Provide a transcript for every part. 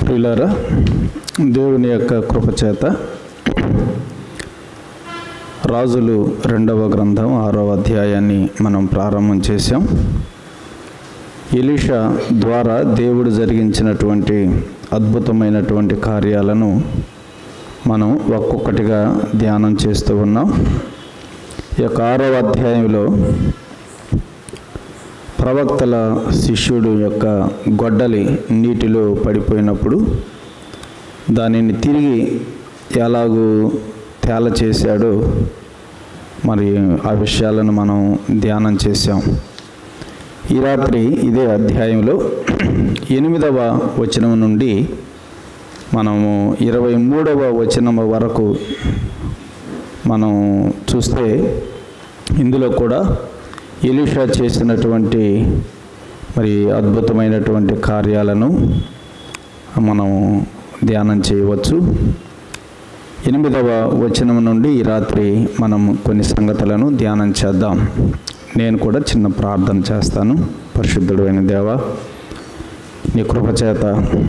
ప్రియులారా దేవుని యొక్క కృపచేత రాజులు రెండవ గ్రంథం ఆరవ అధ్యాయాన్ని మనం ప్రారంభం చేశాం ఎలీషా ద్వారా దేవుడు జరిగించినటువంటి అద్భుతమైనటువంటి కార్యాలను మనం ఒక్కొక్కటిగా ధ్యానం చేస్తూ ఉన్నాం ఈ యొక్క ఆరవ అధ్యాయంలో ప్రవక్తల శిష్యుడు యొక్క గొడ్డలి నీటిలో పడిపోయినప్పుడు దానిని తిరిగి ఎలాగూ తేల చేశాడో మరి ఆ విషయాలను మనం ధ్యానం చేశాం ఈ రాత్రి ఇదే అధ్యాయంలో ఎనిమిదవ వచనం నుండి మనము ఇరవై మూడవ వచనం వరకు మనం చూస్తే ఇందులో కూడా ఎలీషా చేసినటువంటి మరి అద్భుతమైనటువంటి కార్యాలను మనం ధ్యానం చేయవచ్చు ఎనిమిదవ వచనం నుండి ఈ రాత్రి మనం కొన్ని సంగతులను ధ్యానం చేద్దాం నేను కూడా చిన్న ప్రార్థన చేస్తాను పరిశుద్ధుడు అయిన దేవ నీ కృపచేత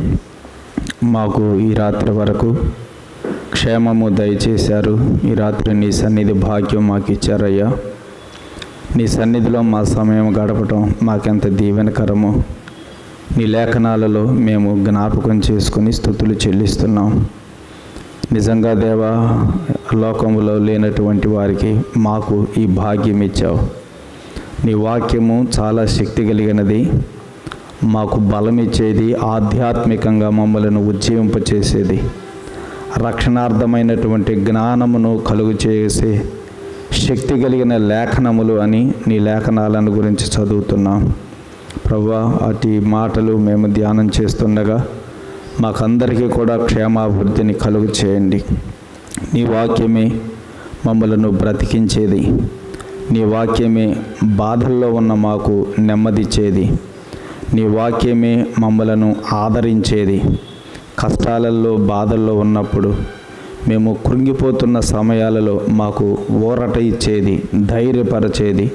మాకు ఈ రాత్రి వరకు క్షేమము దయచేశారు ఈ రాత్రి నీ సన్నిధి భాగ్యం మాకు ఇచ్చారయ్యా నీ సన్నిధిలో మా సమయం గడపటం మాకెంత దీవెనకరమో నీ లేఖనాలలో మేము జ్ఞాపకం చేసుకుని స్థుతులు చెల్లిస్తున్నాం నిజంగా దేవా లోకములో లేనటువంటి వారికి మాకు ఈ భాగ్యం ఇచ్చావు నీ వాక్యము చాలా శక్తి కలిగినది మాకు బలం ఇచ్చేది ఆధ్యాత్మికంగా మమ్మలను ఉజ్జీవింపచేసేది రక్షణార్థమైనటువంటి జ్ఞానమును కలుగు చేసే శక్తి కలిగిన లేఖనములు అని నీ లేఖనాలను గురించి చదువుతున్నాం ప్రభా అటు మాటలు మేము ధ్యానం చేస్తుండగా మాకందరికీ కూడా క్షేమాభివృద్ధిని కలుగు చేయండి నీ వాక్యమే మమ్మలను బ్రతికించేది నీ వాక్యమే బాధల్లో ఉన్న మాకు నెమ్మదిచ్చేది నీ వాక్యమే మమ్మలను ఆదరించేది కష్టాలలో బాధల్లో ఉన్నప్పుడు మేము కృంగిపోతున్న సమయాలలో మాకు ఊరట ఇచ్చేది ధైర్యపరచేది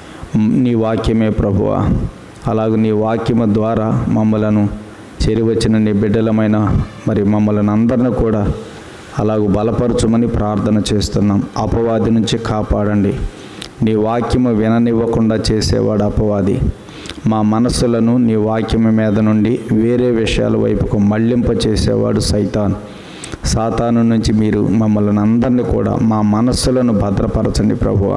నీ వాక్యమే ప్రభువా అలాగే నీ వాక్యము ద్వారా మమ్మలను చేరివచ్చిన నీ బిడ్డలమైన మరి మమ్మల్ని అందరిని కూడా అలాగూ బలపరచుమని ప్రార్థన చేస్తున్నాం అపవాది నుంచి కాపాడండి నీ వాక్యము విననివ్వకుండా చేసేవాడు అపవాది మా మనస్సులను నీ వాక్యము మీద నుండి వేరే విషయాల వైపుకు మళ్లింప చేసేవాడు సైతాన్ సాతాను నుంచి మీరు మమ్మల్ని అందరినీ కూడా మా మనస్సులను భద్రపరచండి ప్రభువ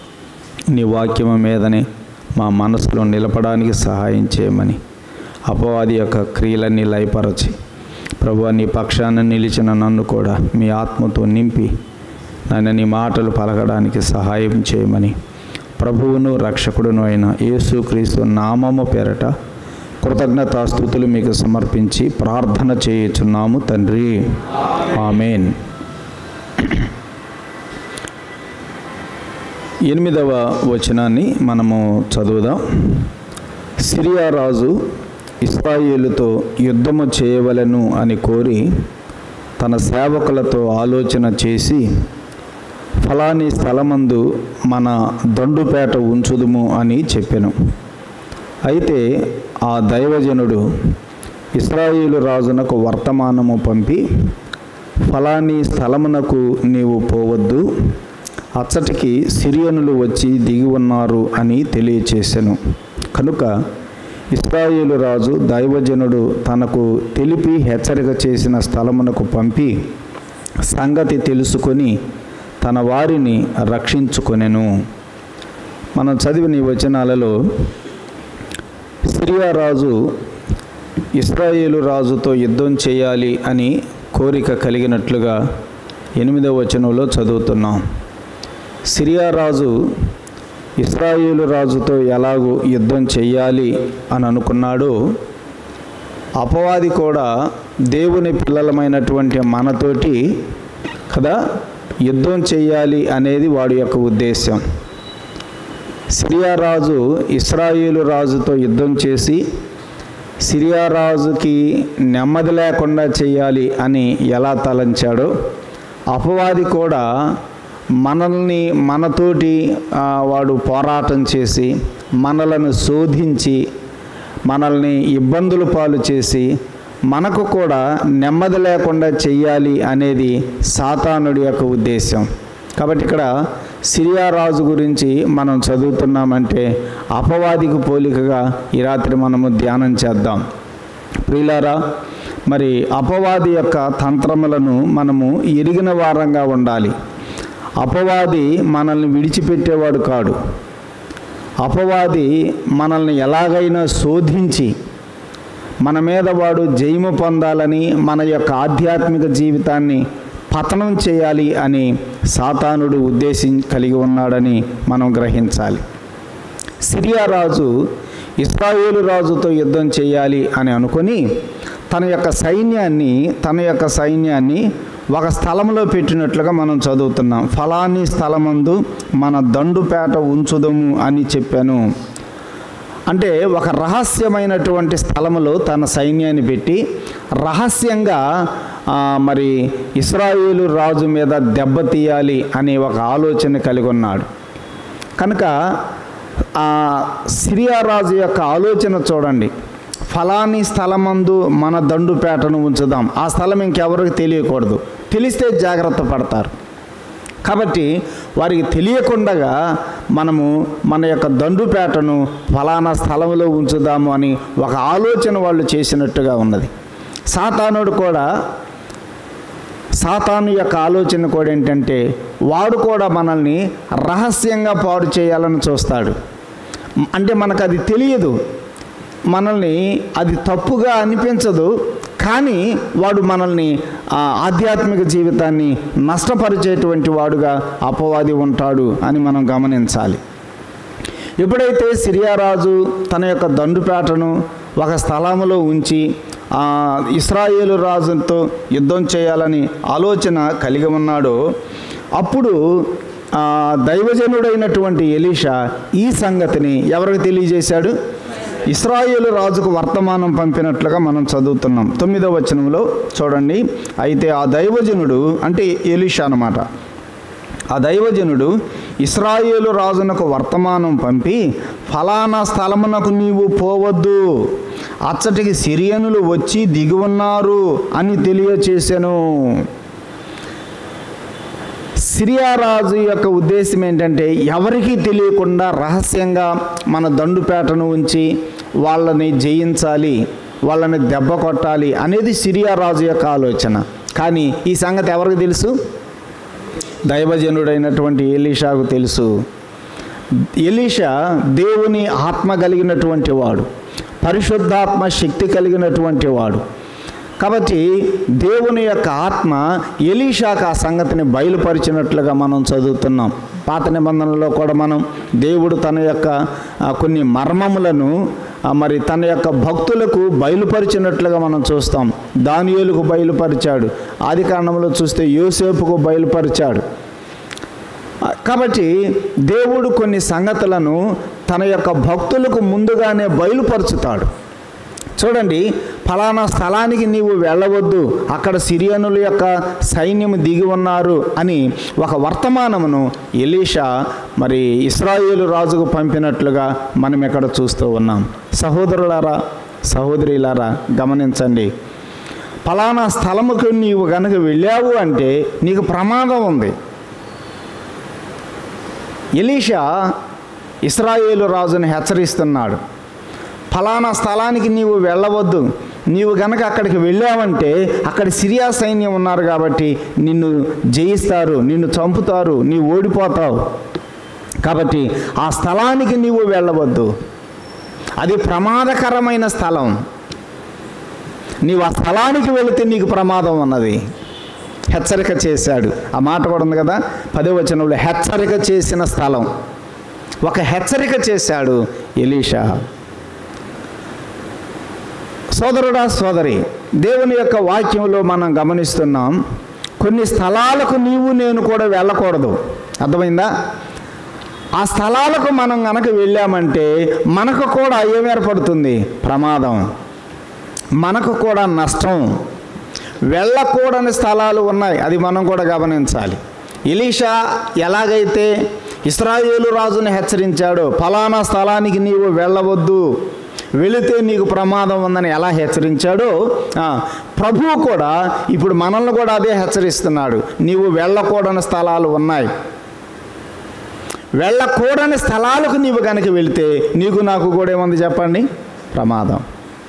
నీ వాక్యము మీదనే మా మనసులో నిలపడానికి సహాయం చేయమని అపవాది యొక్క క్రియలన్నీ లయపరచి ప్రభు నీ పక్షాన నిలిచిన నన్ను కూడా మీ ఆత్మతో నింపి నన్ను నీ మాటలు పలకడానికి సహాయం చేయమని ప్రభువును రక్షకుడును అయిన యేసుక్రీస్తు నామము పేరట కృతజ్ఞతాస్థుతులు మీకు సమర్పించి ప్రార్థన చేయుచున్నాము తండ్రి ఆమెన్ ఎనిమిదవ వచనాన్ని మనము చదువుదాం సిరియా రాజు ఇస్రాయేలుతో యుద్ధము చేయవలను అని కోరి తన సేవకులతో ఆలోచన చేసి ఫలాని స్థలమందు మన దండుపేట ఉంచుదుము అని చెప్పెను అయితే ఆ దైవజనుడు ఇస్రాయేలు రాజునకు వర్తమానము పంపి ఫలాని స్థలమునకు నీవు పోవద్దు అచ్చటికి సిరియనులు వచ్చి దిగి ఉన్నారు అని తెలియచేశాను కనుక ఇస్రాయేలు రాజు దైవజనుడు తనకు తెలిపి హెచ్చరిక చేసిన స్థలమునకు పంపి సంగతి తెలుసుకొని తన వారిని రక్షించుకొనెను మనం చదివిన ఈ వచనాలలో సిరియా రాజు ఇస్రాయేలు రాజుతో యుద్ధం చేయాలి అని కోరిక కలిగినట్లుగా ఎనిమిదవ వచనంలో చదువుతున్నాం సిరియా రాజు ఇస్రాయేలు రాజుతో ఎలాగూ యుద్ధం చెయ్యాలి అని అనుకున్నాడో అపవాది కూడా దేవుని పిల్లలమైనటువంటి మనతోటి కదా యుద్ధం చెయ్యాలి అనేది వాడి యొక్క ఉద్దేశం సిరియా రాజు ఇస్రాయేలు రాజుతో యుద్ధం చేసి సిరియా రాజుకి నెమ్మది లేకుండా చేయాలి అని ఎలా తలంచాడో అపవాది కూడా మనల్ని మనతోటి ఆ, వాడు పోరాటం చేసి మనలను శోధించి మనల్ని ఇబ్బందులు పాలు చేసి మనకు కూడా నెమ్మది లేకుండా చెయ్యాలి అనేది సాతానుడి యొక్క ఉద్దేశం కాబట్టి ఇక్కడ సిరియా రాజు గురించి మనం చదువుతున్నామంటే అపవాదికి పోలికగా ఈ రాత్రి మనము ధ్యానం చేద్దాం ప్రియులారా మరి అపవాది యొక్క తంత్రములను మనము ఎరిగిన వారంగా ఉండాలి అపవాది మనల్ని విడిచిపెట్టేవాడు కాడు అపవాది మనల్ని ఎలాగైనా శోధించి మన మీద వాడు జయము పొందాలని మన యొక్క ఆధ్యాత్మిక జీవితాన్ని పతనం చేయాలి అని సాతానుడు ఉద్దేశం కలిగి ఉన్నాడని మనం గ్రహించాలి సిరియా రాజు ఇస్రాయేలు రాజుతో యుద్ధం చేయాలి అని అనుకొని తన యొక్క సైన్యాన్ని తన యొక్క సైన్యాన్ని ఒక స్థలంలో పెట్టినట్లుగా మనం చదువుతున్నాం ఫలాని స్థలమందు మన దండుపేట ఉంచుదము అని చెప్పాను అంటే ఒక రహస్యమైనటువంటి స్థలములో తన సైన్యాన్ని పెట్టి రహస్యంగా ఆ, మరి ఇస్రాయేలు రాజు మీద దెబ్బతీయాలి అనే ఒక ఆలోచన కలిగి ఉన్నాడు కనుక ఆ సిరియా రాజు యొక్క ఆలోచన చూడండి ఫలాని స్థలమందు మన దండుపేటను ఉంచుదాం ఆ స్థలం ఇంకెవరికి తెలియకూడదు తెలిస్తే జాగ్రత్త పడతారు కాబట్టి వారికి తెలియకుండగా మనము మన యొక్క దండుపేటను ఫలానా స్థలంలో ఉంచుదాము అని ఒక ఆలోచన వాళ్ళు చేసినట్టుగా ఉన్నది సాతానుడు కూడా సాతాను యొక్క ఆలోచన కూడా ఏంటంటే వాడు కూడా మనల్ని రహస్యంగా పాడు చేయాలని చూస్తాడు అంటే మనకు అది తెలియదు మనల్ని అది తప్పుగా అనిపించదు కానీ వాడు మనల్ని ఆ ఆధ్యాత్మిక జీవితాన్ని నష్టపరిచేటువంటి వాడుగా అపవాది ఉంటాడు అని మనం గమనించాలి ఎప్పుడైతే సిరియారాజు తన యొక్క దండుపేటను ఒక స్థలములో ఉంచి ఆ, ఇస్రాయేలు రాజుతో యుద్ధం చేయాలని ఆలోచన కలిగి ఉన్నాడో అప్పుడు ఆ, దైవజనుడైనటువంటి ఎలీషా ఈ సంగతిని ఎవరికి తెలియజేశాడు ఇస్రాయేలు రాజుకు వర్తమానం పంపినట్లుగా మనం చదువుతున్నాం తొమ్మిదవ వచనంలో చూడండి అయితే ఆ దైవజనుడు అంటే ఎలీషా అన్నమాట ఆ దైవజనుడు ఇస్రాయేలు రాజునకు వర్తమానం పంపి ఫలానా స్థలమునకు నీవు పోవద్దు అచ్చటికి సిరియనులు వచ్చి దిగి ఉన్నారు అని తెలియచేశాను సిరియా రాజు యొక్క ఉద్దేశం ఏంటంటే ఎవరికీ తెలియకుండా రహస్యంగా మన దండుపేటను ఉంచి వాళ్ళని జయించాలి వాళ్ళని దెబ్బ కొట్టాలి అనేది సిరియా రాజు యొక్క ఆలోచన కానీ ఈ సంగతి ఎవరికి తెలుసు దైవజనుడైనటువంటి ఎలీషాకు తెలుసు ఎలీషా దేవుని ఆత్మ కలిగినటువంటి వాడు పరిశుద్ధాత్మ శక్తి కలిగినటువంటి వాడు కాబట్టి దేవుని యొక్క ఆత్మ ఎలీషాకు ఆ సంగతిని బయలుపరిచినట్లుగా మనం చదువుతున్నాం పాత నిబంధనలో కూడా మనం దేవుడు తన యొక్క ఆ, కొన్ని మర్మములను ఆ, మరి తన యొక్క భక్తులకు బయలుపరిచినట్లుగా మనం చూస్తాం దానియేలుకు బయలుపరిచాడు ఆది కాండంలో చూస్తే యోసేపుకు బయలుపరిచాడు ఆ, కాబట్టి దేవుడు కొన్ని సంగతులను తన యొక్క భక్తులకు ముందుగానే బయలుపరుచుతాడు చూడండి ఫలానా స్థలానికి నీవు వెళ్ళవద్దు అక్కడ సిరియనుల యొక్క సైన్యము దిగి ఉన్నారు అని ఒక వర్తమానమును ఎలీషా మరి ఇస్రాయేలు రాజుకు పంపినట్లుగా మనం ఇక్కడ చూస్తూ ఉన్నాం సహోదరులారా సహోదరులారా గమనించండి ఫలానా స్థలముకు నీవు గనక వెళ్ళావు అంటే నీకు ప్రమాదం ఉంది ఎలీషా ఇస్రాయేలు రాజుని హెచ్చరిస్తున్నాడు ఫలానా స్థలానికి నీవు వెళ్ళవద్దు నీవు గనక అక్కడికి వెళ్ళావంటే అక్కడ సిరియా సైన్యం ఉన్నారు కాబట్టి నిన్ను జయిస్తారు నిన్ను చంపుతారు నీవు ఓడిపోతావు కాబట్టి ఆ స్థలానికి నీవు వెళ్ళవద్దు అది ప్రమాదకరమైన స్థలం నీవు ఆ స్థలానికి వెళితే నీకు ప్రమాదం ఉన్నది హెచ్చరిక చేశాడు ఆ మాట కూడా ఉంది కదా పదే వచనంలో హెచ్చరిక చేసిన స్థలం ఒక హెచ్చరిక చేశాడు ఎలీషా సోదరుడా సోదరి దేవుని యొక్క వాక్యంలో మనం గమనిస్తున్నాం కొన్ని స్థలాలకు నీవు నేను కూడా వెళ్ళకూడదు అర్థమైందా ఆ స్థలాలకు మనం గనక వెళ్ళామంటే మనకు కూడా ఏం ఏర్పడుతుంది ప్రమాదం మనకు కూడా నష్టం వెళ్ళకూడని స్థలాలు ఉన్నాయి అది మనం కూడా గమనించాలి ఎలీషా ఎలాగైతే ఇస్రాయేలు రాజుని హెచ్చరించాడో ఫలానా స్థలానికి నీవు వెళ్ళవద్దు వెళితే నీకు ప్రమాదం ఉందని ఎలా హెచ్చరించాడో ఆ, ప్రభువు కూడా ఇప్పుడు మనల్ని కూడా అదే హెచ్చరిస్తున్నాడు నీవు వెళ్ళకూడని స్థలాలు ఉన్నాయి వెళ్ళకూడని స్థలాలకు నీవు కనుక వెళితే నీకు నాకు కూడా ఏముంది చెప్పండి ప్రమాదం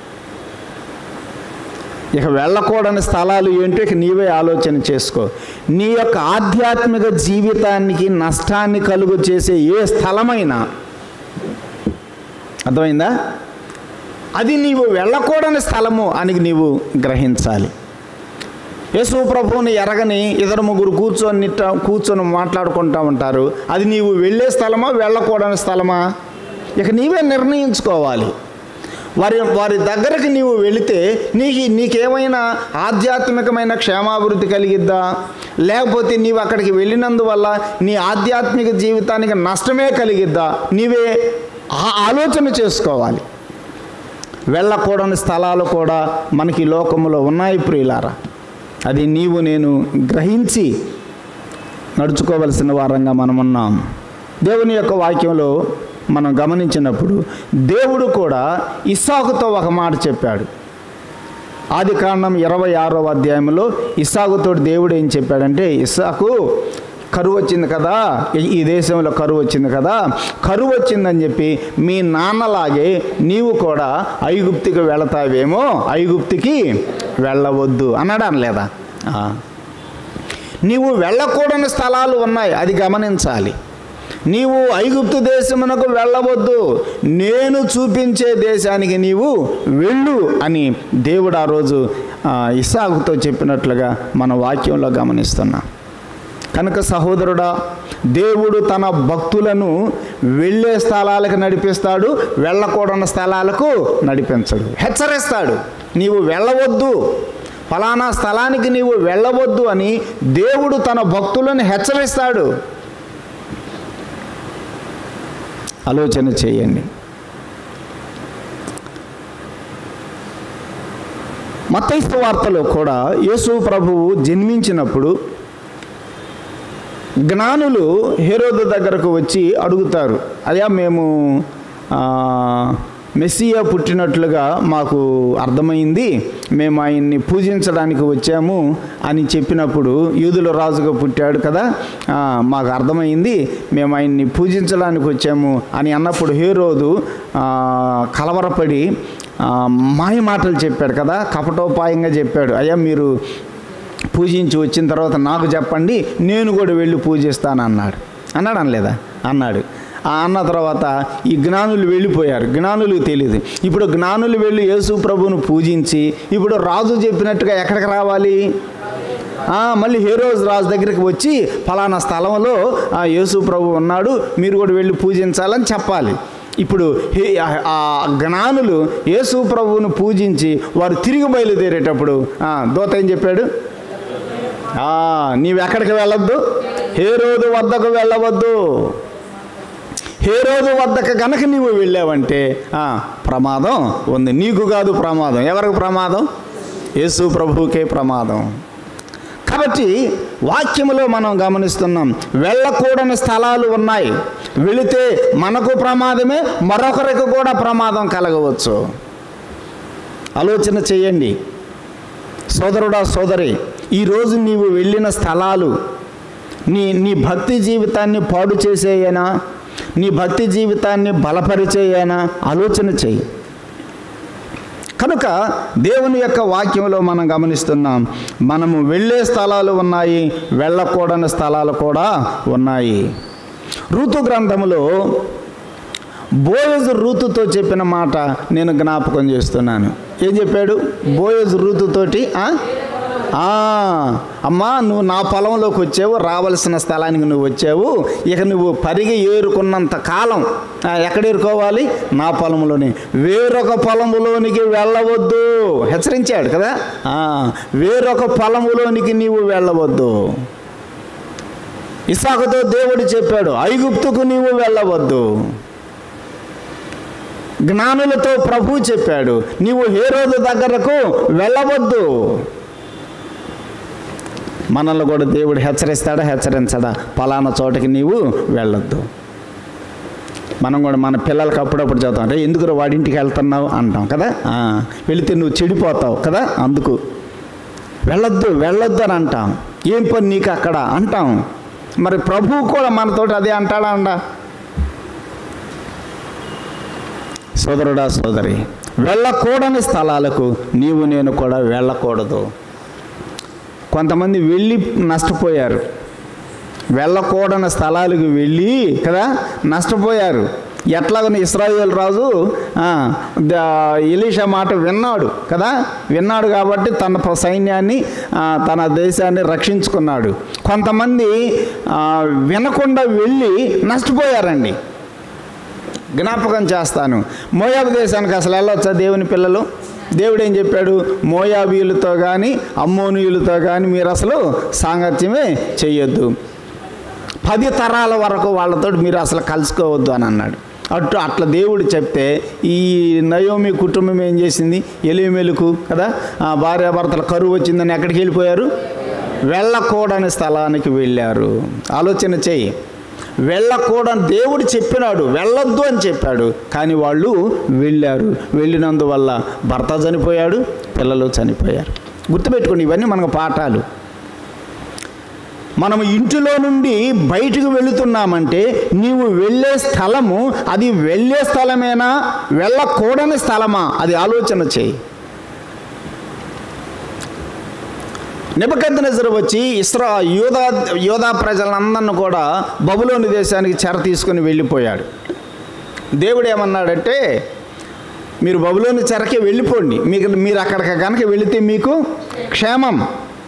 ఇక వెళ్ళకూడని స్థలాలు ఏంటో ఇక నీవే ఆలోచన చేసుకో నీ యొక్క ఆధ్యాత్మిక జీవితానికి నష్టాన్ని కలుగు చేసే ఏ స్థలమైనా అర్థమైందా అది నీవు వెళ్ళకూడని స్థలము అని నీవు గ్రహించాలి యేసు ప్రభువుని ఎరగని ఇద్దరు ముగ్గురు కూర్చొని నిట్ట- కూర్చొని మాట్లాడుకుంటూ ఉంటారు అది నీవు వెళ్ళే స్థలమా వెళ్ళకూడని స్థలమా ఇక నీవే నిర్ణయించుకోవాలి వారి వారి దగ్గరికి నీవు వెళితే నీకు నీకేమైనా ఆధ్యాత్మికమైన క్షేమాభివృద్ధి కలిగిద్దా లేకపోతే నీవు అక్కడికి వెళ్ళినందువల్ల నీ ఆధ్యాత్మిక జీవితానికి నష్టమే కలిగిద్దా నీవే ఆ ఆలోచన చేసుకోవాలి వెళ్ళకూడని స్థలాలు కూడా మనకి ఈ లోకములో ఉన్నాయి ప్రియులారా అది నీవు నేను గ్రహించి నడుచుకోవలసిన వారంగా మనం ఉన్నాం దేవుని యొక్క వాక్యంలో మనం గమనించినప్పుడు దేవుడు కూడా ఇస్సాకుతో ఒక మాట చెప్పాడు ఆది కాండం ఇరవై ఆరో అధ్యాయంలో ఇస్సాకుతో దేవుడు ఏం చెప్పాడంటే ఇస్సాకు కరువు వచ్చింది కదా ఈ- ఈ దేశంలో కరువు వచ్చింది కదా కరువు వచ్చిందని చెప్పి మీ నాన్నలాగే నీవు కూడా ఐగుప్తికి వెళతావేమో ఐగుప్తికి వెళ్ళవద్దు అన్నాడు అనలేదా ఆ. నీవు వెళ్ళకూడని స్థలాలు ఉన్నాయి అది గమనించాలి నీవు ఐగుప్తు దేశమునకు వెళ్ళవద్దు నేను చూపించే దేశానికి నీవు వెళ్ళు అని దేవుడు ఆ రోజు ఆ, ఇస్సాకుతో చెప్పినట్లుగా మన వాక్యంలో గమనిస్తున్నాం కనుక సహోదరుడా దేవుడు తన భక్తులను వెళ్ళే స్థలాలకు నడిపిస్తాడు వెళ్ళకూడని స్థలాలకు నడిపించడు హెచ్చరిస్తాడు నీవు వెళ్ళవద్దు ఫలానా స్థలానికి నీవు వెళ్ళవద్దు అని దేవుడు తన భక్తులను హెచ్చరిస్తాడు ఆలోచన చేయండి మత్తైస్తు వార్తలో కూడా యేసు ప్రభువు జన్మించినప్పుడు జ్ఞానులు హేరోదు దగ్గరకు వచ్చి అడుగుతారు అయ్యా మేము ఆ, మెస్సియా పుట్టినట్లుగా మాకు అర్థమైంది మేము ఆయన్ని పూజించడానికి వచ్చాము అని చెప్పినప్పుడు యూదుల రాజుగా పుట్టాడు కదా ఆ, మాకు అర్థమైంది మేము ఆయన్ని పూజించడానికి వచ్చాము అని అన్నప్పుడు హేరోదు ఆ, కలవరపడి ఆ, మాయ మాటలు చెప్పాడు కదా కపటోపాయంగా చెప్పాడు అయ్యా మీరు పూజించి వచ్చిన తర్వాత నాకు చెప్పండి నేను కూడా వెళ్ళి పూజిస్తాను అన్నాడు అన్నాడు అనలేదా అన్నాడు ఆ అన్న తర్వాత ఈ జ్ఞానులు వెళ్ళిపోయారు జ్ఞానులకు తెలియదు ఇప్పుడు జ్ఞానులు వెళ్ళి యేసు ప్రభువును పూజించి ఇప్పుడు రాజు చెప్పినట్టుగా ఎక్కడికి రావాలి ఆ, మళ్ళీ హీరోజ్ రాజు దగ్గరికి వచ్చి ఫలానా స్థలంలో ఆ యేసు ప్రభు ఉన్నాడు మీరు కూడా వెళ్ళి పూజించాలని చెప్పాలి ఇప్పుడు హే- ఆ- ఆ జ్ఞానులు యేసు ప్రభువును పూజించి వారు తిరిగి బయలుదేరేటప్పుడు ఆ, దూత ఏం చెప్పాడు ఆ, నీవెక్కడికి వెళ్ళొద్దు హేరోదు వద్దకు వెళ్ళవద్దు హేరోదు వద్దకు గనక నీవు వెళ్ళావంటే ఆ, ప్రమాదం ఉంది నీకు కాదు ప్రమాదం ఎవరికి ప్రమాదం యేసు ప్రభువుకే ప్రమాదం కాబట్టి వాక్యములో మనం గమనిస్తున్నాం వెళ్ళకూడని స్థలాలు ఉన్నాయి వెళితే మనకు ప్రమాదమే మరొకరికి కూడా ప్రమాదం కలగవచ్చు ఆలోచన చేయండి సోదరుడా సోదరి ఈరోజు నీవు వెళ్ళిన స్థలాలు నీ నీ భక్తి జీవితాన్ని పాడు చేసేయనా నీ భక్తి జీవితాన్ని బలపరిచేయనా ఆలోచన చెయ్యి కనుక దేవుని యొక్క వాక్యంలో మనం గమనిస్తున్నాం మనము వెళ్ళే స్థలాలు ఉన్నాయి వెళ్ళకూడని స్థలాలు కూడా ఉన్నాయి ఋతు గ్రంథములో బోయజు రూతుతో చెప్పిన మాట నేను జ్ఞాపకం చేస్తున్నాను ఏం చెప్పాడు బోయజు రూతుతోటి ఆ? ఆ, అమ్మా నువ్వు నా పొలంలోకి వచ్చావు రావలసిన స్థలానికి నువ్వు వచ్చావు ఇక నువ్వు పరిగి ఏరుకున్నంత కాలం ఆ, ఎక్కడ ఏరుకోవాలి నా పొలంలోనే వేరొక పొలములోనికి వెళ్ళవద్దు హెచ్చరించాడు కదా ఆ, వేరొక పొలములోనికి నీవు వెళ్ళవద్దు ఇసాకుతో దేవుడు చెప్పాడు ఐగుప్తుకు నీవు వెళ్ళవద్దు జ్ఞానులతో ప్రభు చెప్పాడు నీవు హేరోదు దగ్గరకు వెళ్ళవద్దు మనల్ని కూడా దేవుడు హెచ్చరిస్తాడా హెచ్చరించడా పలానా చోటకి నీవు వెళ్ళొద్దు మనం కూడా మన పిల్లలకి అప్పుడప్పుడు చదువుతాం అంటే ఎందుకు వాడింటికి వెళ్తున్నావు అంటాం కదా ఆ, వెళితే నువ్వు చెడిపోతావు కదా అందుకు వెళ్ళొద్దు వెళ్ళొద్దు అని అంటాం ఏం పని నీకు అక్కడ అంటాం మరి ప్రభువు కూడా మనతోటి అదే అంటాడా అండా సోదరుడా సోదరి వెళ్ళకూడని స్థలాలకు నీవు నేను కూడా వెళ్ళకూడదు కొంతమంది వెళ్ళి నష్టపోయారు వెళ్ళకూడని స్థలాలకు వెళ్ళి కదా నష్టపోయారు ఎట్లాగని ఇస్రాయేల్ రాజు ఆ, ద- ఎలీషా మాట విన్నాడు కదా విన్నాడు కాబట్టి తన ప- సైన్యాన్ని ఆ, తన దేశాన్ని రక్షించుకున్నాడు కొంతమంది ఆ, వినకుండా వెళ్ళి నష్టపోయారండి జ్ఞాపకం చేస్తాను మోయాబు దేశానికి అసలు వెళ్ళొచ్చా దేవుని పిల్లలు దేవుడు ఏం చెప్పాడు మోయాబీయులతో కానీ అమ్మోనీయులతో కానీ మీరు అసలు సాంగత్యమే చెయ్యొద్దు పది తరాల వరకు వాళ్ళతో మీరు అసలు కలుసుకోవద్దు అని అన్నాడు అటు అట్లా దేవుడు చెప్తే ఈ నయోమి కుటుంబం ఏం చేసింది ఎలిమెలుకు కదా ఆ భార్యాభర్తల కరువు వచ్చిందని ఎక్కడికి వెళ్ళిపోయారు వెళ్ళకూడని స్థలానికి వెళ్ళారు ఆలోచన చెయ్యి వెళ్ళకూడని దేవుడు చెప్పినాడు వెళ్ళొద్దు అని చెప్పాడు కానీ వాళ్ళు వెళ్ళారు వెళ్ళినందువల్ల భర్త చనిపోయాడు పిల్లలు చనిపోయారు గుర్తుపెట్టుకోండి ఇవన్నీ మనకు పాఠాలు మనం ఇంటిలో నుండి బయటకు వెళుతున్నామంటే నీవు వెళ్ళే స్థలము అది వెళ్ళే స్థలమేనా వెళ్ళకూడని స్థలమా అది ఆలోచన చేయి నిబద్ధనజరు వచ్చి ఇస్రా యోధా యోధా ప్రజలందరిని కూడా బబులోని దేశానికి చెర తీసుకుని వెళ్ళిపోయాడు దేవుడు ఏమన్నాడంటే మీరు బబులోని చెరకే వెళ్ళిపోండి మీకు మీరు అక్కడికి కనుక వెళితే మీకు క్షేమం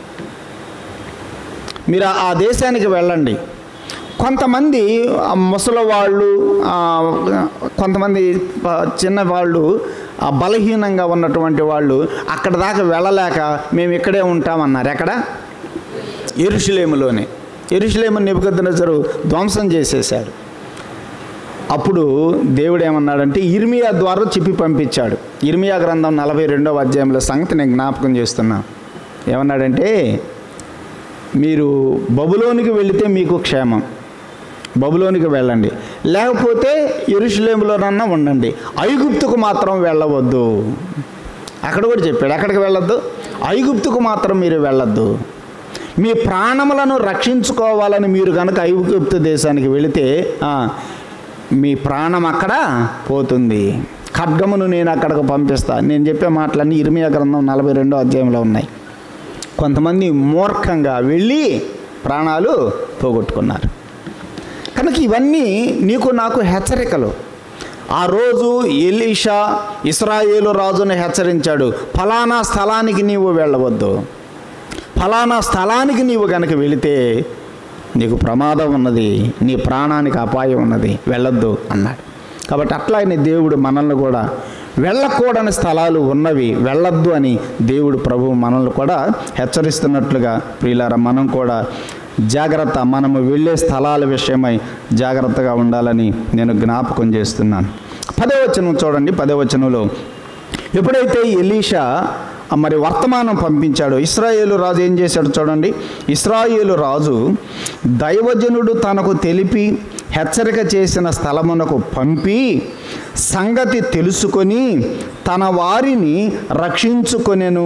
మీరు ఆ- ఆ దేశానికి వెళ్ళండి కొంతమంది ఆ ముసలి వాళ్ళు ఆ, కొంతమంది ప- చిన్నవాళ్ళు ఆ బలహీనంగా ఉన్నటువంటి వాళ్ళు అక్కడ దాకా వెళ్ళలేక మేము ఇక్కడే ఉంటామన్నారు ఎక్కడ ఎరుషులేములోనే ఎరుషులేము నిబద్ధనజరు ధ్వంసం చేసేశాడు అప్పుడు దేవుడు ఏమన్నాడంటే ఇర్మియా ద్వారా చెప్పి పంపించాడు ఇర్మియా గ్రంథం నలభై రెండవ అధ్యాయంలో సంగతి నేను జ్ఞాపకం చేస్తున్నా ఏమన్నాడంటే మీరు బబులోనికి వెళితే మీకు క్షేమం బబులోనికి వెళ్ళండి లేకపోతే ఎరుషులేములోనన్నా ఉండండి ఐగుప్తుకు మాత్రం వెళ్ళవద్దు అక్కడ కూడా చెప్పాడు ఎక్కడికి వెళ్ళొద్దు ఐగుప్తుకు మాత్రం మీరు వెళ్ళొద్దు మీ ప్రాణములను రక్షించుకోవాలని మీరు కనుక ఐగుప్తు దేశానికి వెళితే ఆ, మీ ప్రాణం అక్కడ పోతుంది ఖడ్గమును నేను అక్కడికి పంపిస్తా నేను చెప్పే మాటలన్నీ ఇర్మియా గ్రంథం నలభై రెండో అధ్యాయంలో ఉన్నాయి కొంతమంది మూర్ఖంగా వెళ్ళి ప్రాణాలు పోగొట్టుకున్నారు కనుక ఇవన్నీ నీకు నాకు హెచ్చరికలు ఆ రోజు ఎలీషా ఇస్రాయేలు రాజును హెచ్చరించాడు ఫలానా స్థలానికి నీవు వెళ్ళవద్దు ఫలానా స్థలానికి నీవు కనుక వెళితే నీకు ప్రమాదం ఉన్నది నీ ప్రాణానికి అపాయం ఉన్నది వెళ్ళొద్దు అన్నాడు కాబట్టి అట్లానే దేవుడు మనల్ని కూడా వెళ్ళకూడని స్థలాలు ఉన్నవి వెళ్ళొద్దు అని దేవుడు ప్రభు మనల్ని కూడా హెచ్చరిస్తున్నట్లుగా ప్రియులారా మనం కూడా జాగ్రత్త మనము వెళ్ళే స్థలాల విషయమై జాగ్రత్తగా ఉండాలని నేను జ్ఞాపకం చేస్తున్నాను పదవచనం చూడండి పదవచనంలో ఎప్పుడైతే ఎలీషా ఆ మరి వర్తమానం పంపించాడు ఇస్రాయేలు రాజు ఏం చేశాడు చూడండి ఇస్రాయేలు రాజు దైవజనుడు తనకు తెలిపి హెచ్చరిక చేసిన స్థలమునకు పంపి సంగతి తెలుసుకొని తన వారిని రక్షించుకొనెను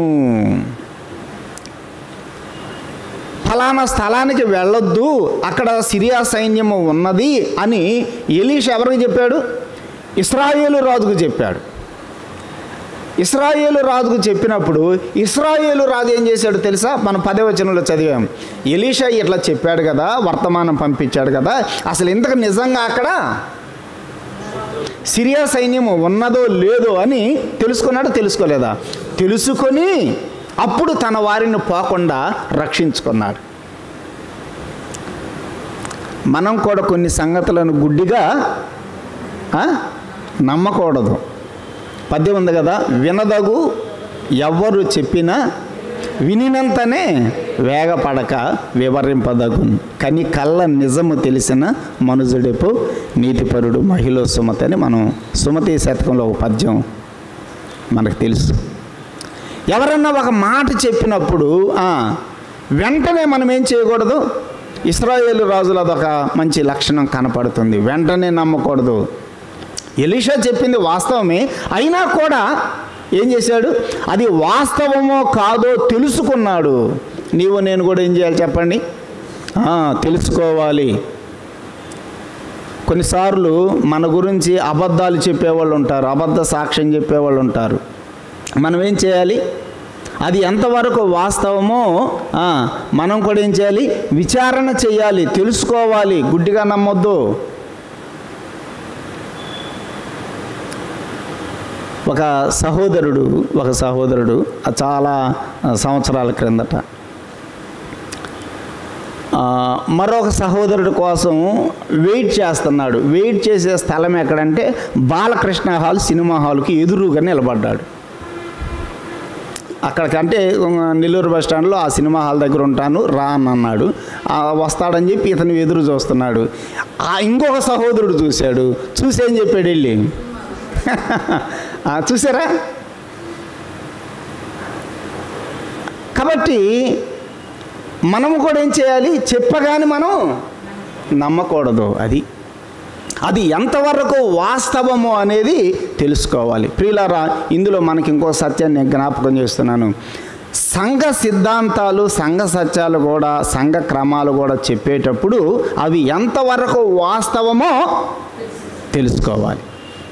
ఫలానా స్థలానికి వెళ్ళొద్దు అక్కడ సిరియా సైన్యము ఉన్నది అని ఎలీష్ ఎవరికి చెప్పాడు ఇస్రాయేలు రాజుకు చెప్పాడు ఇస్రాయేలు రాజుకు చెప్పినప్పుడు ఇస్రాయేలు రాజు ఏం చేశాడు తెలుసా మనం పదే వచనంలో చదివాం ఎలీషా ఇట్లా చెప్పాడు కదా వర్తమానం పంపించాడు కదా అసలు ఇంతకు నిజంగా అక్కడ సిరియా సైన్యము ఉన్నదో లేదో అని తెలుసుకున్నాడు తెలుసుకోలేదా తెలుసుకొని అప్పుడు తన వారిని పోకుండా రక్షించుకున్నాడు మనం కూడా కొన్ని సంగతులను గుడ్డిగా ఆ, నమ్మకూడదు పద్యం ఉంది కదా వినదగు ఎవ్వరు చెప్పినా వినినంతనే వేగపడక వివరింపదగును కానీ కళ్ళ నిజము తెలిసిన మనుజుడెపు నీతిపరుడు మహిళ సుమతి అని మనం సుమతి శతకంలో ఒక పద్యం మనకు తెలుసు ఎవరన్నా ఒక మాట చెప్పినప్పుడు ఆ, వెంటనే మనం ఏం చేయకూడదు ఇస్రాయేల్ రాజుల అదొక మంచి లక్షణం కనపడుతుంది వెంటనే నమ్మకూడదు ఎలీషా చెప్పింది వాస్తవమే అయినా కూడా ఏం చేశాడు అది వాస్తవమో కాదో తెలుసుకున్నాడు నీవు నేను కూడా ఏం చేయాలి చెప్పండి ఆ, తెలుసుకోవాలి కొన్నిసార్లు మన గురించి అబద్ధాలు చెప్పేవాళ్ళు ఉంటారు అబద్ధ సాక్ష్యం చెప్పేవాళ్ళు ఉంటారు మనం ఏం చేయాలి అది ఎంతవరకు వాస్తవమో ఆ, మనం కూడా ఏం చేయాలి విచారణ చేయాలి తెలుసుకోవాలి గుడ్డిగా నమ్మొద్దు ఒక సహోదరుడు ఒక సహోదరుడు ఆ చాలా సంవత్సరాల క్రిందట ఆ, మరొక సహోదరుడి కోసం వెయిట్ చేస్తున్నాడు వెయిట్ చేసే స్థలం ఎక్కడంటే బాలకృష్ణ హాల్ సినిమా హాల్కి ఎదురుగా నిలబడ్డాడు అక్కడికంటే ఉమ్, నెల్లూరు బస్ స్టాండ్లో ఆ సినిమా హాల్ దగ్గర ఉంటాను రా అని అన్నాడు ఆ, వస్తాడని చెప్పి ఇతను ఎదురు చూస్తున్నాడు ఆ ఇంకొక సహోదరుడు చూశాడు చూసి ఏం చెప్పాడు వెళ్ళి ఆ, చూసారా కాబట్టి మనము కూడా ఏం చేయాలి చెప్పగానే మనం నమ్మకూడదు అది అది ఎంతవరకు వాస్తవమో అనేది తెలుసుకోవాలి ప్రియులారా ఇందులో మనకి ఇంకో సత్యాన్ని నేను జ్ఞాపకం చేస్తున్నాను సంఘ సిద్ధాంతాలు సంఘ సత్యాలు కూడా సంఘ క్రమాలు కూడా చెప్పేటప్పుడు అవి ఎంతవరకు వాస్తవమో తెలుసుకోవాలి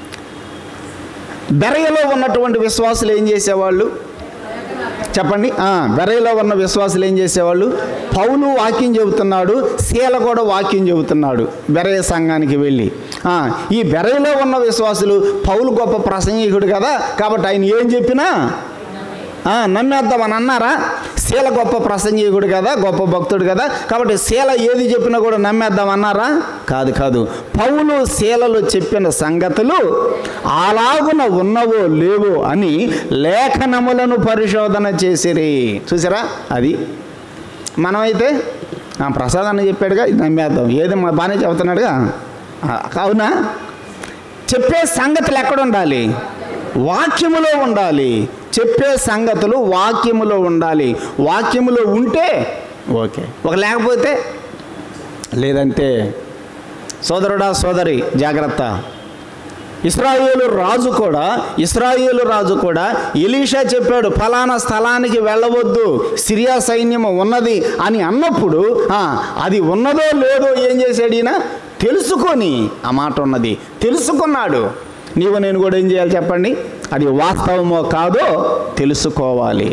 బెరయలో ఉన్నటువంటి విశ్వాసులు ఏం చేసేవాళ్ళు చెప్పండి ఆ, బెరయలో ఉన్న విశ్వాసులు ఏం చేసేవాళ్ళు పౌలు వాక్యం చెబుతున్నాడు శీల కూడా వాక్యం చెబుతున్నాడు బెరయ సంఘానికి వెళ్ళి ఆ, ఈ బెరయలో ఉన్న విశ్వాసులు పౌలు గొప్ప ప్రసంగికుడు కదా కాబట్టి ఆయన ఏం చెప్పినా ఆ, నమ్మేద్దామని అన్నారా శీల గొప్ప ప్రసంగికుడు కదా గొప్ప భక్తుడు కదా కాబట్టి శీల ఏది చెప్పినా కూడా నమ్మేద్దామన్నారా కాదు కాదు పౌలు శీలలు చెప్పిన సంగతులు అలాగున ఉన్నవో లేవో అని లేఖనములను పరిశోధన చేసిరి చూసారా అది మనమైతే ఆ, ప్రసాద్ అన్న చెప్పాడుగా ఇది నమ్మేద్దాం ఏది మా బాగానే చెబుతున్నాడుగా ఆ, అవునా చెప్పే సంగతులు ఎక్కడ ఉండాలి వాక్యములో ఉండాలి చెప్పే సంగతులు వాక్యములో ఉండాలి వాక్యములో ఉంటే ఓకే ఒక లేకపోతే లేదంటే సోదరుడా సోదరి జాగ్రత్త ఇస్రాయేలు రాజు కూడా ఇస్రాయేలు రాజు కూడా ఎలీషా చెప్పాడు ఫలానా స్థలానికి వెళ్ళవద్దు సిరియా సైన్యము ఉన్నది అని అన్నప్పుడు ఆ, అది ఉన్నదో లేదో ఏం చేశాడు ఈయన తెలుసుకొని ఆ మాట ఉన్నది తెలుసుకున్నాడు నీవు నేను కూడా ఏం చేయాలి చెప్పండి అది వాస్తవమో కాదో తెలుసుకోవాలి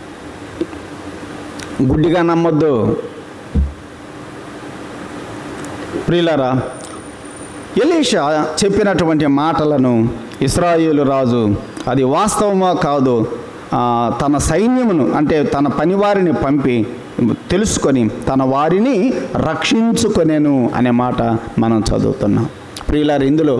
గుడ్డిగా నమ్మొద్దు ప్రియులారా ఎలీషా చెప్పినటువంటి మాటలను ఇస్రాయేలు రాజు అది వాస్తవమా కాదు ఆ, తన సైన్యమును అంటే తన పనివారిని పంపి తెలుసుకొని తన వారిని రక్షించుకొనేను అనే మాట మనం చదువుతున్నాం ప్రియులారు ఇందులో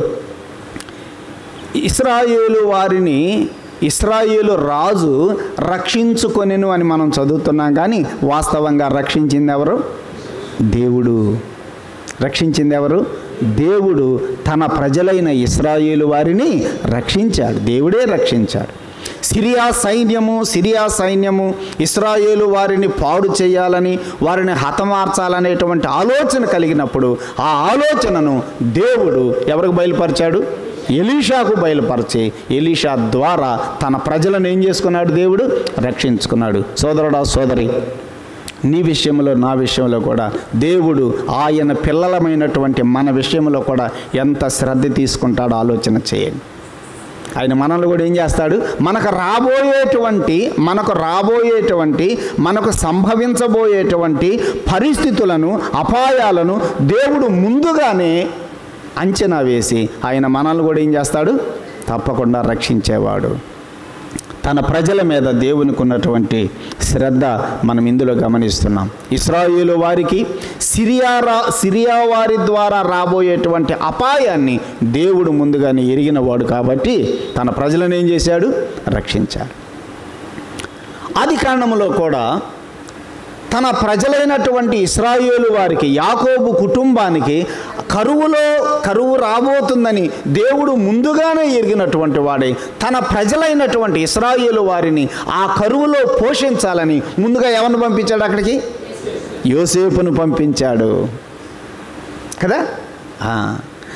ఇస్రాయేలు వారిని ఇస్రాయేలు రాజు రక్షించుకొనెను అని మనం చదువుతున్నాం కానీ వాస్తవంగా రక్షించింది ఎవరు దేవుడు రక్షించింది ఎవరు దేవుడు తన ప్రజలైన ఇస్రాయేలు వారిని రక్షించాడు దేవుడే రక్షించాడు సిరియా సైన్యము సిరియా సైన్యము ఇస్రాయేలు వారిని పాడు చేయాలని వారిని హతమార్చాలనేటువంటి ఆలోచన కలిగినప్పుడు ఆ ఆలోచనను దేవుడు ఎవరికి బయలుపరిచాడు ఎలీషాకు బయలుపరిచి ఎలీషా ద్వారా తన ప్రజలను ఏం చేసుకున్నాడు దేవుడు రక్షించుకున్నాడు సోదరుడా సోదరి నీ విషయంలో నా విషయంలో కూడా దేవుడు ఆయన పిల్లలమైనటువంటి మన విషయంలో కూడా ఎంత శ్రద్ధ తీసుకుంటాడో ఆలోచన చేయండి ఆయన మనల్ని కూడా ఏం చేస్తాడు మనకు రాబోయేటువంటి మనకు రాబోయేటువంటి మనకు సంభవించబోయేటువంటి పరిస్థితులను అపాయాలను దేవుడు ముందుగానే అంచనా వేసి ఆయన మనల్ని కూడా ఏం చేస్తాడు తప్పకుండా రక్షించేవాడు తన ప్రజల మీద దేవునికి ఉన్నటువంటి శ్రద్ధ మనం ఇందులో గమనిస్తున్నాం ఇస్రాయేలు వారికి సిరియా రా సిరియా వారి ద్వారా రాబోయేటువంటి అపాయాన్ని దేవుడు ముందుగానే ఎరిగినవాడు కాబట్టి తన ప్రజలను ఏం చేశాడు రక్షించాడు ఆది కాండములో కూడా తన ప్రజలైనటువంటి ఇస్రాయేలు వారికి యాకోబు కుటుంబానికి కరువులో కరువు రాబోతుందని దేవుడు ముందుగానే ఎరిగినటువంటి వాడే తన ప్రజలైనటువంటి ఇస్రాయేలు వారిని ఆ కరువులో పోషించాలని ముందుగా ఎవరిని పంపించాడు అక్కడికి యోసేపును పంపించాడు కదా ఆ.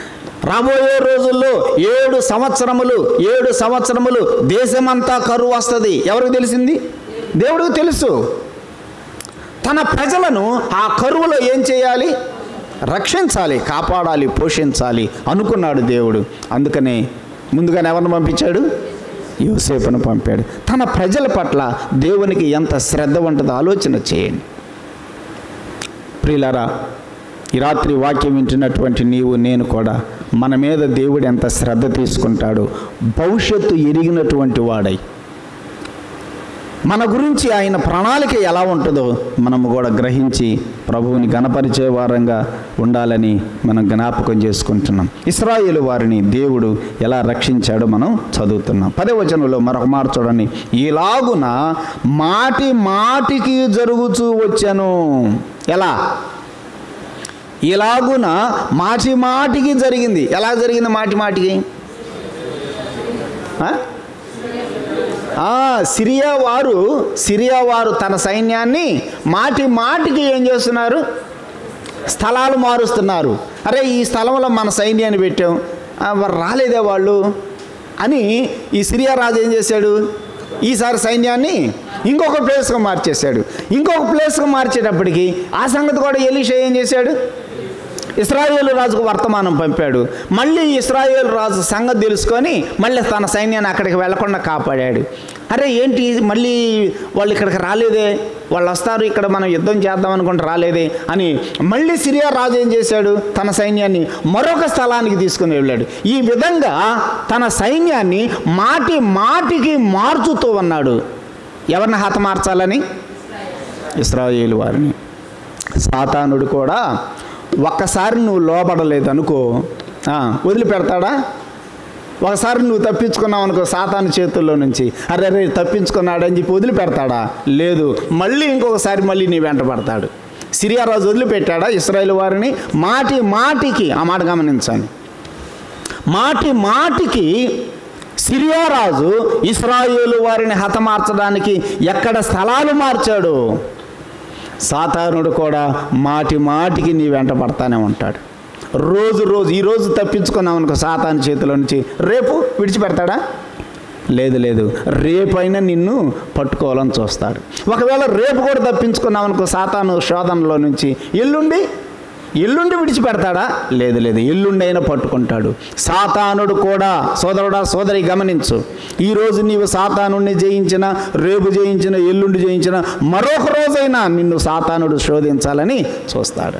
రాబోయే రోజుల్లో ఏడు సంవత్సరములు ఏడు సంవత్సరములు దేశమంతా కరువు వస్తుంది ఎవరికి తెలిసింది దేవుడికి తెలుసు తన ప్రజలను ఆ కరువులో ఏం చేయాలి రక్షించాలి కాపాడాలి పోషించాలి అనుకున్నాడు దేవుడు అందుకనే ముందుగానే ఎవరిని పంపించాడు యోసేపును పంపాడు తన ప్రజల పట్ల దేవునికి ఎంత శ్రద్ధ ఉంటుందో ఆలోచన చేయండి ప్రియులారా ఈ రాత్రి వాక్యం వింటున్నటువంటి నీవు నేను కూడా మన మీద దేవుడు ఎంత శ్రద్ధ తీసుకుంటాడో భవిష్యత్తు ఎరిగినటువంటి వాడై మన గురించి ఆయన ప్రణాళిక ఎలా ఉంటుందో మనము కూడా గ్రహించి ప్రభువుని గణపరిచే వారంగా ఉండాలని మనం జ్ఞాపకం చేసుకుంటున్నాం ఇస్రాయేలు వారిని దేవుడు ఎలా రక్షించాడో మనం చదువుతున్నాం పదే వచనంలో మరొక మాట చూడండి ఇలాగున మాటి మాటికి జరుగుతూ వచ్చాను ఎలా ఇలాగున మాటి మాటికి జరిగింది ఎలా జరిగింది మాటి మాటికి ఆ? ఆ, సిరియా వారు సిరియా వారు తన సైన్యాన్ని మాటి మాటికి ఏం చేస్తున్నారు స్థలాలు మారుస్తున్నారు అరే ఈ స్థలంలో మన సైన్యాన్ని పెట్టాం ఆ, మరి రాలేదే వాళ్ళు అని ఈ సిరియా రాజు ఏం చేశాడు ఈసారి సైన్యాన్ని ఇంకొక ప్లేస్గా మార్చేశాడు ఇంకొక ప్లేస్గా మార్చేటప్పటికి ఆ సంగతి కూడా ఎలీషా ఏం చేశాడు ఇస్రాయేల్ రాజుకు వర్తమానం పంపాడు మళ్ళీ ఇస్రాయేల్ రాజు సంగతి తెలుసుకొని మళ్ళీ తన సైన్యాన్ని అక్కడికి వెళ్లకుండా కాపాడాడు అరే ఏంటి మళ్ళీ వాళ్ళు ఇక్కడికి రాలేదే వాళ్ళు వస్తారు ఇక్కడ మనం యుద్ధం చేద్దాం అనుకుంటే రాలేదే అని మళ్ళీ సిరియా రాజు ఏం చేశాడు తన సైన్యాన్ని మరొక స్థలానికి తీసుకుని వెళ్ళాడు ఈ విధంగా తన సైన్యాన్ని మాటి మాటికి మార్చుతూ ఉన్నాడు ఎవరిని హతమార్చాలని ఇస్రాయేలు వారిని సాతానుడు కూడా ఒక్కసారి నువ్వు లోపడలేదు అనుకో ఆ, వదిలిపెడతాడా ఒకసారి నువ్వు తప్పించుకున్నావు అనుకో సాతాను చేతుల్లో నుంచి అరే అరే తప్పించుకున్నాడని చెప్పి వదిలిపెడతాడా లేదు మళ్ళీ ఇంకొకసారి మళ్ళీ నీ వెంట పడతాడు సిరియా రాజు వదిలిపెట్టాడా ఇస్రాయేల్ వారిని మాటి మాటికి ఆ మాట గమనించండి మాటి మాటికి సిరియా రాజు ఇస్రాయేలు వారిని హతమార్చడానికి ఎక్కడ స్థలాలు మార్చాడు సాతానుడు కూడా మాటి మాటికి నీ వెంట పడతానే ఉంటాడు రోజు రోజు ఈ రోజు తప్పించుకున్నాం అనుకో సాతాను చేతిలో నుంచి రేపు విడిచిపెడతాడా లేదు లేదు రేపైనా నిన్ను పట్టుకోవాలని చూస్తాడు ఒకవేళ రేపు కూడా తప్పించుకున్నాం అనుకో సాతాను శోధనలో నుంచి ఎల్లుండి ఎల్లుండి విడిచిపెడతాడా లేదు లేదు ఎల్లుండి అయినా పట్టుకుంటాడు సాతానుడు కూడా సోదరుడా సోదరి గమనించు ఈరోజు నీవు సాతానుడిని జయించిన రేపు జయించిన ఎల్లుండి జయించిన మరొక రోజైనా నిన్ను సాతానుడు శోధించాలని చూస్తాడు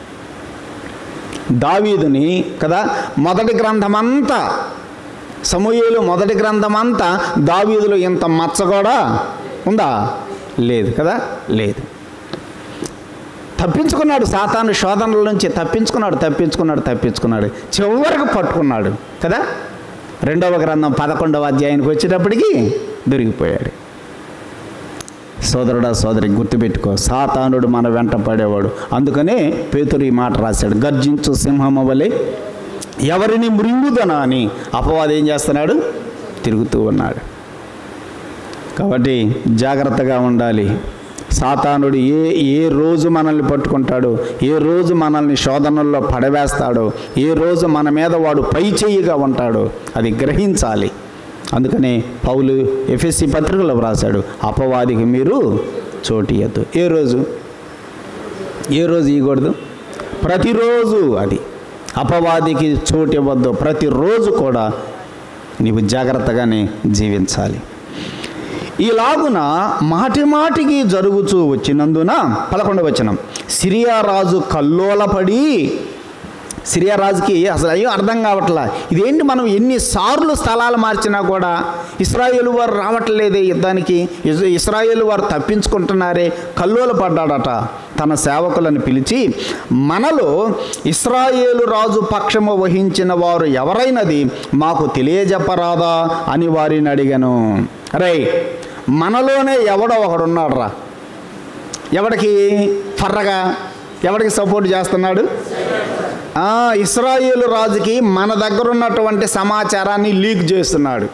దావీదుని కదా మొదటి గ్రంథమంతా సమూహలు మొదటి గ్రంథమంతా దావీదులో ఇంత మచ్చ కూడా ఉందా లేదు కదా లేదు తప్పించుకున్నాడు సాతాను శోధనల నుంచి తప్పించుకున్నాడు తప్పించుకున్నాడు తప్పించుకున్నాడు చివరికి పట్టుకున్నాడు కదా రెండవ గ్రంథం పదకొండవ అధ్యాయానికి వచ్చేటప్పటికి దొరికిపోయాడు సోదరుడా సోదరి గుర్తుపెట్టుకో సాతానుడు మన వెంట పడేవాడు అందుకనే పేతురు ఈ మాట రాశాడు గర్జించు సింహము వలె ఎవరిని మృంగుదనా అని అపవాది ఏం చేస్తున్నాడు తిరుగుతూ ఉన్నాడు కాబట్టి జాగ్రత్తగా ఉండాలి సాతానుడు ఏ ఏ రోజు మనల్ని పట్టుకుంటాడో ఏ రోజు మనల్ని శోధనల్లో పడవేస్తాడో ఏ రోజు మన మీద వాడు పై చెయ్యిగా ఉంటాడో అది గ్రహించాలి అందుకనే పౌలు ఎఫ్ఎస్సి పత్రికలో వ్రాశాడు అపవాదికి మీరు చోటియద్దు ఏ రోజు ఏ రోజు ఇవ్వకూడదు ప్రతిరోజు అది అపవాదికి చోటు ఇవ్వద్దు ప్రతిరోజు కూడా నీవు జాగ్రత్తగానే జీవించాలి ఈలాగున మాటి మాటికి జరుగుతూ వచ్చినందున పదకొండవ వచనం సిరియా రాజు కల్లోలపడి సిరియా రాజుకి అసలు అయ్యో అర్థం కావట్లా ఇదేంటి మనం ఎన్నిసార్లు స్థలాలు మార్చినా కూడా ఇస్రాయేల్ వారు రావట్లేదే యుద్ధానికి ఇస్- ఇస్రాయేల్ వారు తప్పించుకుంటున్నారే కల్లోల పడ్డాడట తన సేవకులను పిలిచి మనలో ఇస్రాయేలు రాజు పక్షము వహించిన వారు ఎవరైనది మాకు తెలియజెప్పరాదా అని వారిని అడిగాను రే మనలోనే ఎవడో ఒకడున్నాడు రా ఎవడికి ఫర్రగా ఎవడికి సపోర్ట్ చేస్తున్నాడు ఆ, ఇస్రాయేలు రాజుకి మన దగ్గర ఉన్నటువంటి సమాచారాన్ని లీక్ చేస్తున్నాడు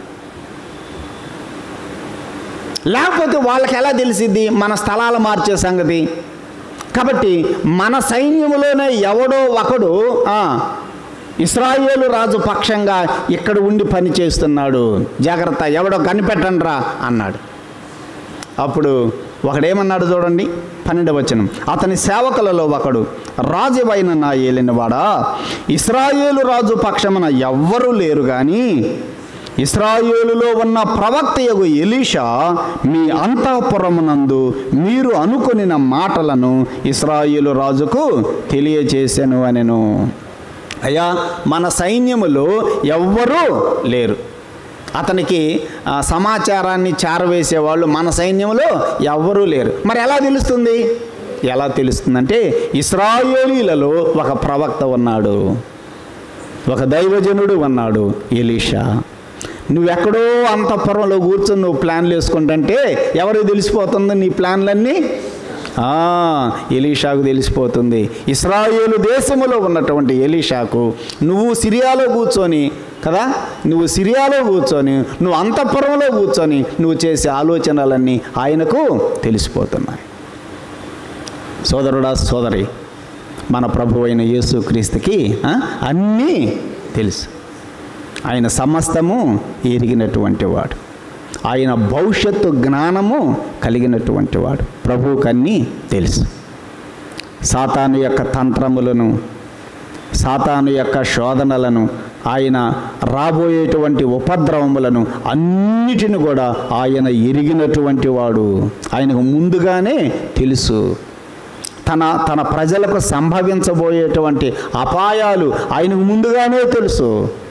లేకపోతే వాళ్ళకి ఎలా తెలిసిద్ది మన స్థలాలు మార్చే సంగతి కాబట్టి మన సైన్యములోనే ఎవడో ఒకడు ఆ, ఇస్రాయేలు రాజు పక్షంగా ఇక్కడ ఉండి పని చేస్తున్నాడు జాగ్రత్త ఎవడో కనిపెట్టండి రా అన్నాడు అప్పుడు ఒకడేమన్నాడు చూడండి పన్నెండు వచనం అతని సేవకులలో ఒకడు రాజువైన నా ఏలినవాడా ఇస్రాయేలు రాజు పక్షమున ఎవ్వరూ లేరు కానీ ఇస్రాయేలులో ఉన్న ప్రవక్తయగు ఎలీషా మీ అంతఃపురమునందు మీరు అనుకొనిన మాటలను ఇస్రాయేలు రాజుకు తెలియచేశాను అనెను అయ్యా మన సైన్యములో ఎవ్వరూ లేరు అతనికి ఆ, సమాచారాన్ని చేరవేసేవాళ్ళు మన సైన్యంలో ఎవ్వరూ లేరు మరి ఎలా తెలుస్తుంది ఎలా తెలుస్తుందంటే ఇస్రాయేలీలలో ఒక ప్రవక్త ఉన్నాడు ఒక దైవజనుడు ఉన్నాడు ఎలీషా నువ్వెక్కడో అంతఃపురంలో కూర్చొని నువ్వు ప్లాన్లు వేసుకుంటుంటే ఎవరికి తెలిసిపోతుంది నీ ప్లాన్లన్నీ ఆ, ఎలీషాకు తెలిసిపోతుంది ఇస్రాయేలు దేశములో ఉన్నటువంటి ఎలీషాకు నువ్వు సిరియాలో కూర్చొని కదా నువ్వు సిరియాలో కూర్చొని నువ్వు అంతఃపురంలో కూర్చొని నువ్వు చేసే ఆలోచనలన్నీ ఆయనకు తెలిసిపోతున్నాయి సోదరుడా సోదరి మన ప్రభు అయిన యేసుక్రీస్తుకి ఆ, అన్నీ తెలుసు ఆయన సమస్తము ఎరిగినటువంటి వాడు ఆయన భవిష్యత్తు జ్ఞానము కలిగినటువంటి వాడు ప్రభువుకు అన్నీ తెలుసు సాతాను యొక్క తంత్రములను సాతాను యొక్క శోధనలను ఆయన రాబోయేటువంటి ఉపద్రవములను అన్నిటిని కూడా ఆయన ఎరిగినటువంటి వాడు ఆయనకు ముందుగానే తెలుసు తన తన ప్రజలకు సంభవించబోయేటువంటి అపాయాలు ఆయనకు ముందుగానే తెలుసు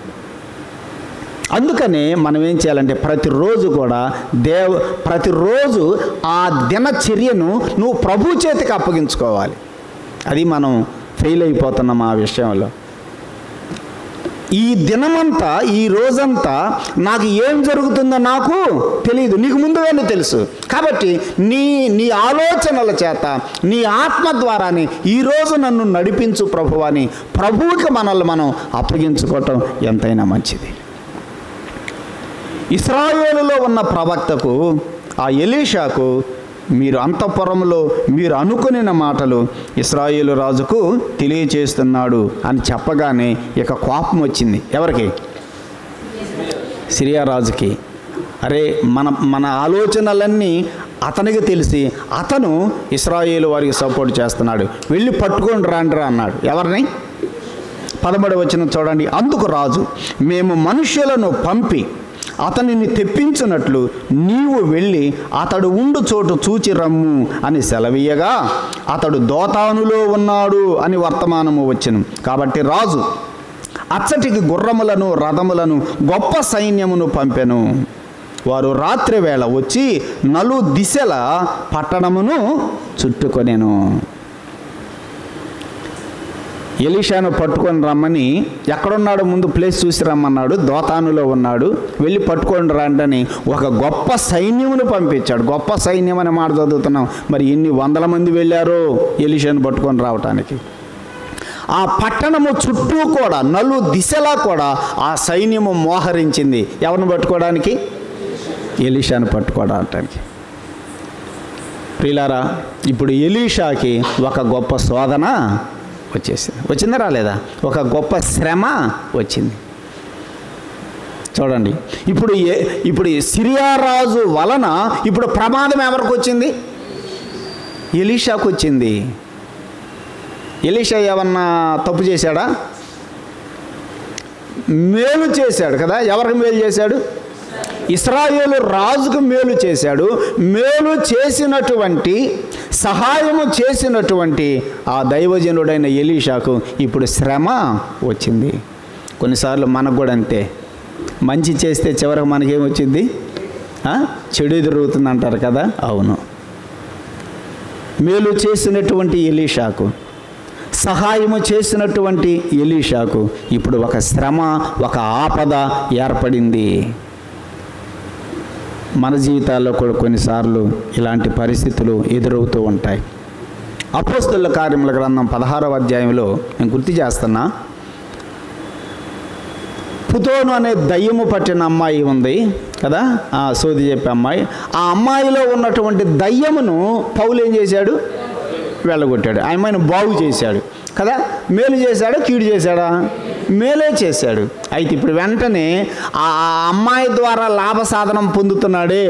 అందుకనే మనం ఏం చేయాలంటే ప్రతిరోజు కూడా దేవ ప్రతిరోజు ఆ దినచర్యను నువ్వు ప్రభు చేతికి అప్పగించుకోవాలి అది మనం ఫెయిల్ అయిపోతున్నాం ఆ విషయంలో ఈ దినమంతా ఈ రోజంతా నాకు ఏం జరుగుతుందో నాకు తెలియదు నీకు ముందుగానే తెలుసు కాబట్టి నీ నీ ఆలోచనల చేత నీ ఆత్మ ద్వారానే ఈరోజు నన్ను నడిపించు ప్రభు అని ప్రభువుకి మనల్ని మనం అప్పగించుకోవటం ఎంతైనా మంచిది ఇస్రాయేలులో ఉన్న ప్రవక్తకు ఆ ఎలీషాకు మీరు అంతఃపురంలో మీరు అనుకునిన మాటలు ఇస్రాయేలు రాజుకు తెలియచేస్తున్నాడు అని చెప్పగానే ఇక కోపం వచ్చింది ఎవరికి సిరియా రాజుకి అరే మన మన ఆలోచనలన్నీ అతనికి తెలిసి అతను ఇస్రాయేలు వారికి సపోర్ట్ చేస్తున్నాడు వెళ్ళి పట్టుకొని రాండ్రా అన్నాడు ఎవరిని పదమూడు వచ్చిన చూడండి అందుకు రాజు మేము మనుష్యులను పంపి అతనిని తెప్పించినట్లు నీవు వెళ్ళి అతడు ఉండు చోటు చూచి రమ్ము అని సెలవీయగా అతడు దోతానులో ఉన్నాడు అని వర్తమానము వచ్చెను కాబట్టి రాజు అచ్చటికి గుర్రములను రథములను గొప్ప సైన్యమును పంపెను వారు రాత్రి వేళ వచ్చి నలు దిశల పట్టణమును చుట్టుకొనెను ఎలీషాను పట్టుకొని రమ్మని ఎక్కడున్నాడో ముందు ప్లేస్ చూసి రమ్మన్నాడు దోతానులో ఉన్నాడు వెళ్ళి పట్టుకొని రండని ఒక గొప్ప సైన్యమును పంపించాడు గొప్ప సైన్యం అనే మాట చదువుతున్నాం మరి ఎన్ని వందల మంది వెళ్ళారో ఎలీషాను పట్టుకొని రావటానికి ఆ పట్టణము చుట్టూ కూడా నలు దిశలా కూడా ఆ సైన్యము మోహరించింది ఎవరిని పట్టుకోవడానికి ఎలీషాను పట్టుకోవడానికి ప్రిలారా ఇప్పుడు ఎలీషాకి ఒక గొప్ప శోధన వచ్చేసింది వచ్చిందా రాలేదా ఒక గొప్ప శ్రమ వచ్చింది చూడండి ఇప్పుడు ఏ ఇప్పుడు ఈ సిరియా రాజు వలన ఇప్పుడు ప్రమాదం ఎవరికి వచ్చింది ఎలీషాకు వచ్చింది ఎలీషా ఏమన్నా తప్పు చేశాడా మేలు చేశాడు కదా ఎవరికి మేలు చేశాడు ఇస్రాయేలు రాజుకు మేలు చేశాడు మేలు చేసినటువంటి సహాయము చేసినటువంటి ఆ దైవజనుడైన ఎలీషాకు ఇప్పుడు శ్రమ వచ్చింది కొన్నిసార్లు మనకు కూడా అంతే మంచి చేస్తే చివరికి మనకేం వచ్చింది ఆ? చెడు ఎదురవుతుంది అంటారు కదా అవును మేలు చేసినటువంటి ఎలీషాకు సహాయము చేసినటువంటి ఎలీషాకు ఇప్పుడు ఒక శ్రమ ఒక ఆపద ఏర్పడింది మన జీవితాల్లో కూడా కొన్నిసార్లు ఇలాంటి పరిస్థితులు ఎదురవుతూ ఉంటాయి అపోస్తుల కార్యముల గ్రంథం పదహారవ అధ్యాయంలో నేను గుర్తు చేస్తున్నా పుతోను అనే దయ్యము పట్టిన అమ్మాయి ఉంది కదా ఆ సోది చెప్పే అమ్మాయి ఆ అమ్మాయిలో ఉన్నటువంటి దయ్యమును పౌలు ఏం చేశాడు వెళ్ళగొట్టాడు ఆ అమ్మాయిని బాగు చేశాడు కదా మేలు చేశాడా కీడు చేశాడా మేలే చేశాడు అయితే ఇప్పుడు వెంటనే ఆ ఆ అమ్మాయి ద్వారా లాభ సాధనం పొందుతున్నాడే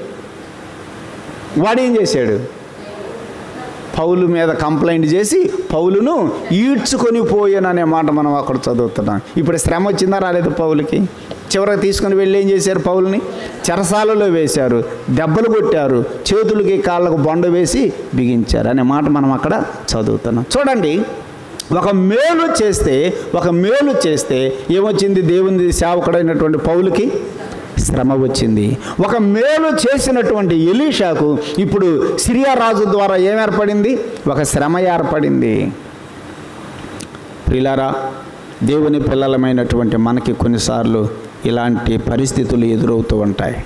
వాడేం చేశాడు పౌలు మీద కంప్లైంట్ చేసి పౌలును ఈడ్చుకొని పోయాననే మాట మనం అక్కడ చదువుతున్నాం ఇప్పుడు శ్రమ వచ్చిందా రాలేదు పౌలుకి చివరికి తీసుకొని వెళ్ళి ఏం చేశారు పౌలుని చెరసాలలో వేశారు దెబ్బలు కొట్టారు చేతులకి కాళ్ళకు బొండ వేసి బిగించారు అనే మాట మనం అక్కడ చదువుతున్నాం చూడండి ఒక మేలు చేస్తే ఒక మేలు చేస్తే ఏమొచ్చింది దేవుని సేవకుడైనటువంటి పౌలుకి శ్రమ వచ్చింది ఒక మేలు చేసినటువంటి ఎలీషాకు ఇప్పుడు సిరియా రాజు ద్వారా ఏం ఏర్పడింది ఒక శ్రమ ఏర్పడింది ప్రిలారా దేవుని పిల్లలమైనటువంటి మనకి కొన్నిసార్లు ఇలాంటి పరిస్థితులు ఎదురవుతూ ఉంటాయి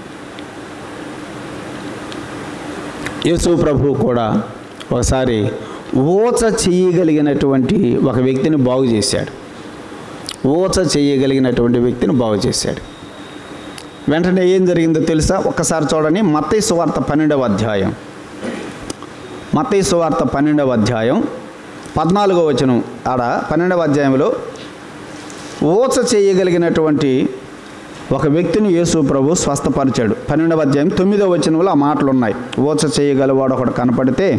యేసు ప్రభు కూడా ఒకసారి ఊచ చేయగలిగినటువంటి ఒక వ్యక్తిని బాగు చేశాడు ఊచ చేయగలిగినటువంటి వ్యక్తిని బాగు చేశాడు వెంటనే ఏం జరిగిందో తెలుసా ఒక్కసారి చూడండి మత్తయి సువార్త పన్నెండవ అధ్యాయం మత్తయి సువార్త పన్నెండవ అధ్యాయం పద్నాలుగో వచనం ఆడ పన్నెండవ అధ్యాయంలో ఊచ చేయగలిగినటువంటి ఒక వ్యక్తిని యేసు ప్రభు స్వస్థపరిచాడు పన్నెండవ అధ్యాయం తొమ్మిదవ వచనంలో ఆ మాటలు ఉన్నాయి ఊచ చేయగలవాడు ఒకడు కనపడితే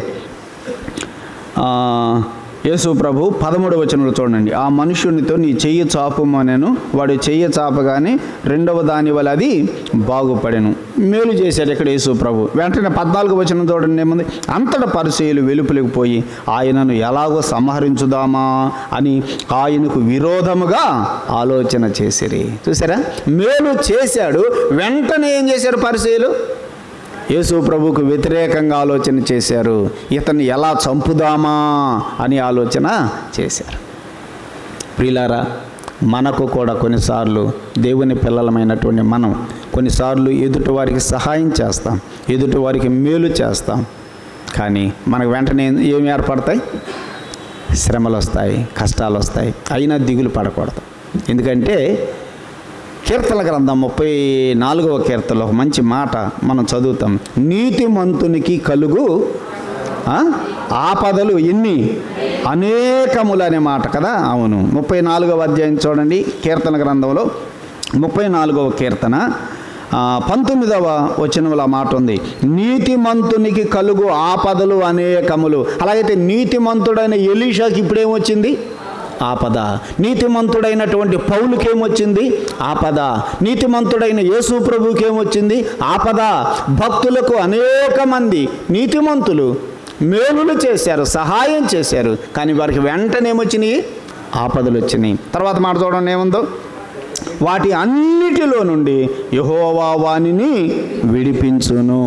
ఆ, యేసు ప్రభు పదమూడవ వచనంలో చూడండి ఆ మనుష్యునితో నీ చెయ్యి చాపుమనెను వాడు చెయ్యి చాపగానే రెండవ దాని వల్ల అది బాగుపడెను మేలు చేశాడు ఇక్కడ యేసు ప్రభు వెంటనే పద్నాలుగు వచనం చూడండి ఏముంది అంతట పరిచయులు వెలుపులకు పోయి ఆయనను ఎలాగో సంహరించుదామా అని ఆయనకు విరోధముగా ఆలోచన చేసిరి చూసారా మేలు చేశాడు వెంటనే ఏం చేశారు పరిచయులు యేసు ప్రభుకు వ్యతిరేకంగా ఆలోచన చేశారు ఇతన్ని ఎలా చంపుదామా అని ఆలోచన చేశారు ప్రియులారా మనకు కూడా కొన్నిసార్లు దేవుని పిల్లలమైనటువంటి మనం కొన్నిసార్లు ఎదుటి వారికి సహాయం చేస్తాం ఎదుటి వారికి మేలు చేస్తాం కానీ మనకు వెంటనే ఏమి ఏర్పడతాయి శ్రమలు వస్తాయి కష్టాలు వస్తాయి అయినా దిగులు పడకూడదు ఎందుకంటే కీర్తన గ్రంథం ముప్పై నాలుగవ కీర్తనలో ఒక మంచి మాట మనం చదువుతాం నీతిమంతునికి కలుగు ఆ, ఆపదలు ఎన్ని అనేకములు అనే మాట కదా అవును ముప్పై నాలుగవ అధ్యాయం చూడండి కీర్తన గ్రంథంలో ముప్పై నాలుగవ కీర్తన ఆ, పంతొమ్మిదవ వచనంలో ఆ మాట ఉంది నీతిమంతునికి కలుగు ఆపదలు అనేకములు అలాగైతే నీతిమంతుడైన ఎలీషాకి ఇప్పుడేమొచ్చింది ఆపద నీతిమంతుడైనటువంటి పౌలుకి ఏమొచ్చింది ఆపద నీతిమంతుడైన యేసు ప్రభుకి ఏమొచ్చింది ఆపద భక్తులకు అనేక మంది నీతిమంతులు మేలులు చేశారు సహాయం చేశారు కానీ వారికి వెంటనే ఏమొచ్చినాయి ఆపదలు వచ్చినాయి తర్వాత మాట చూడండి ఏముందో వాటి అన్నిటిలో నుండి యహోవా వాణిని విడిపించును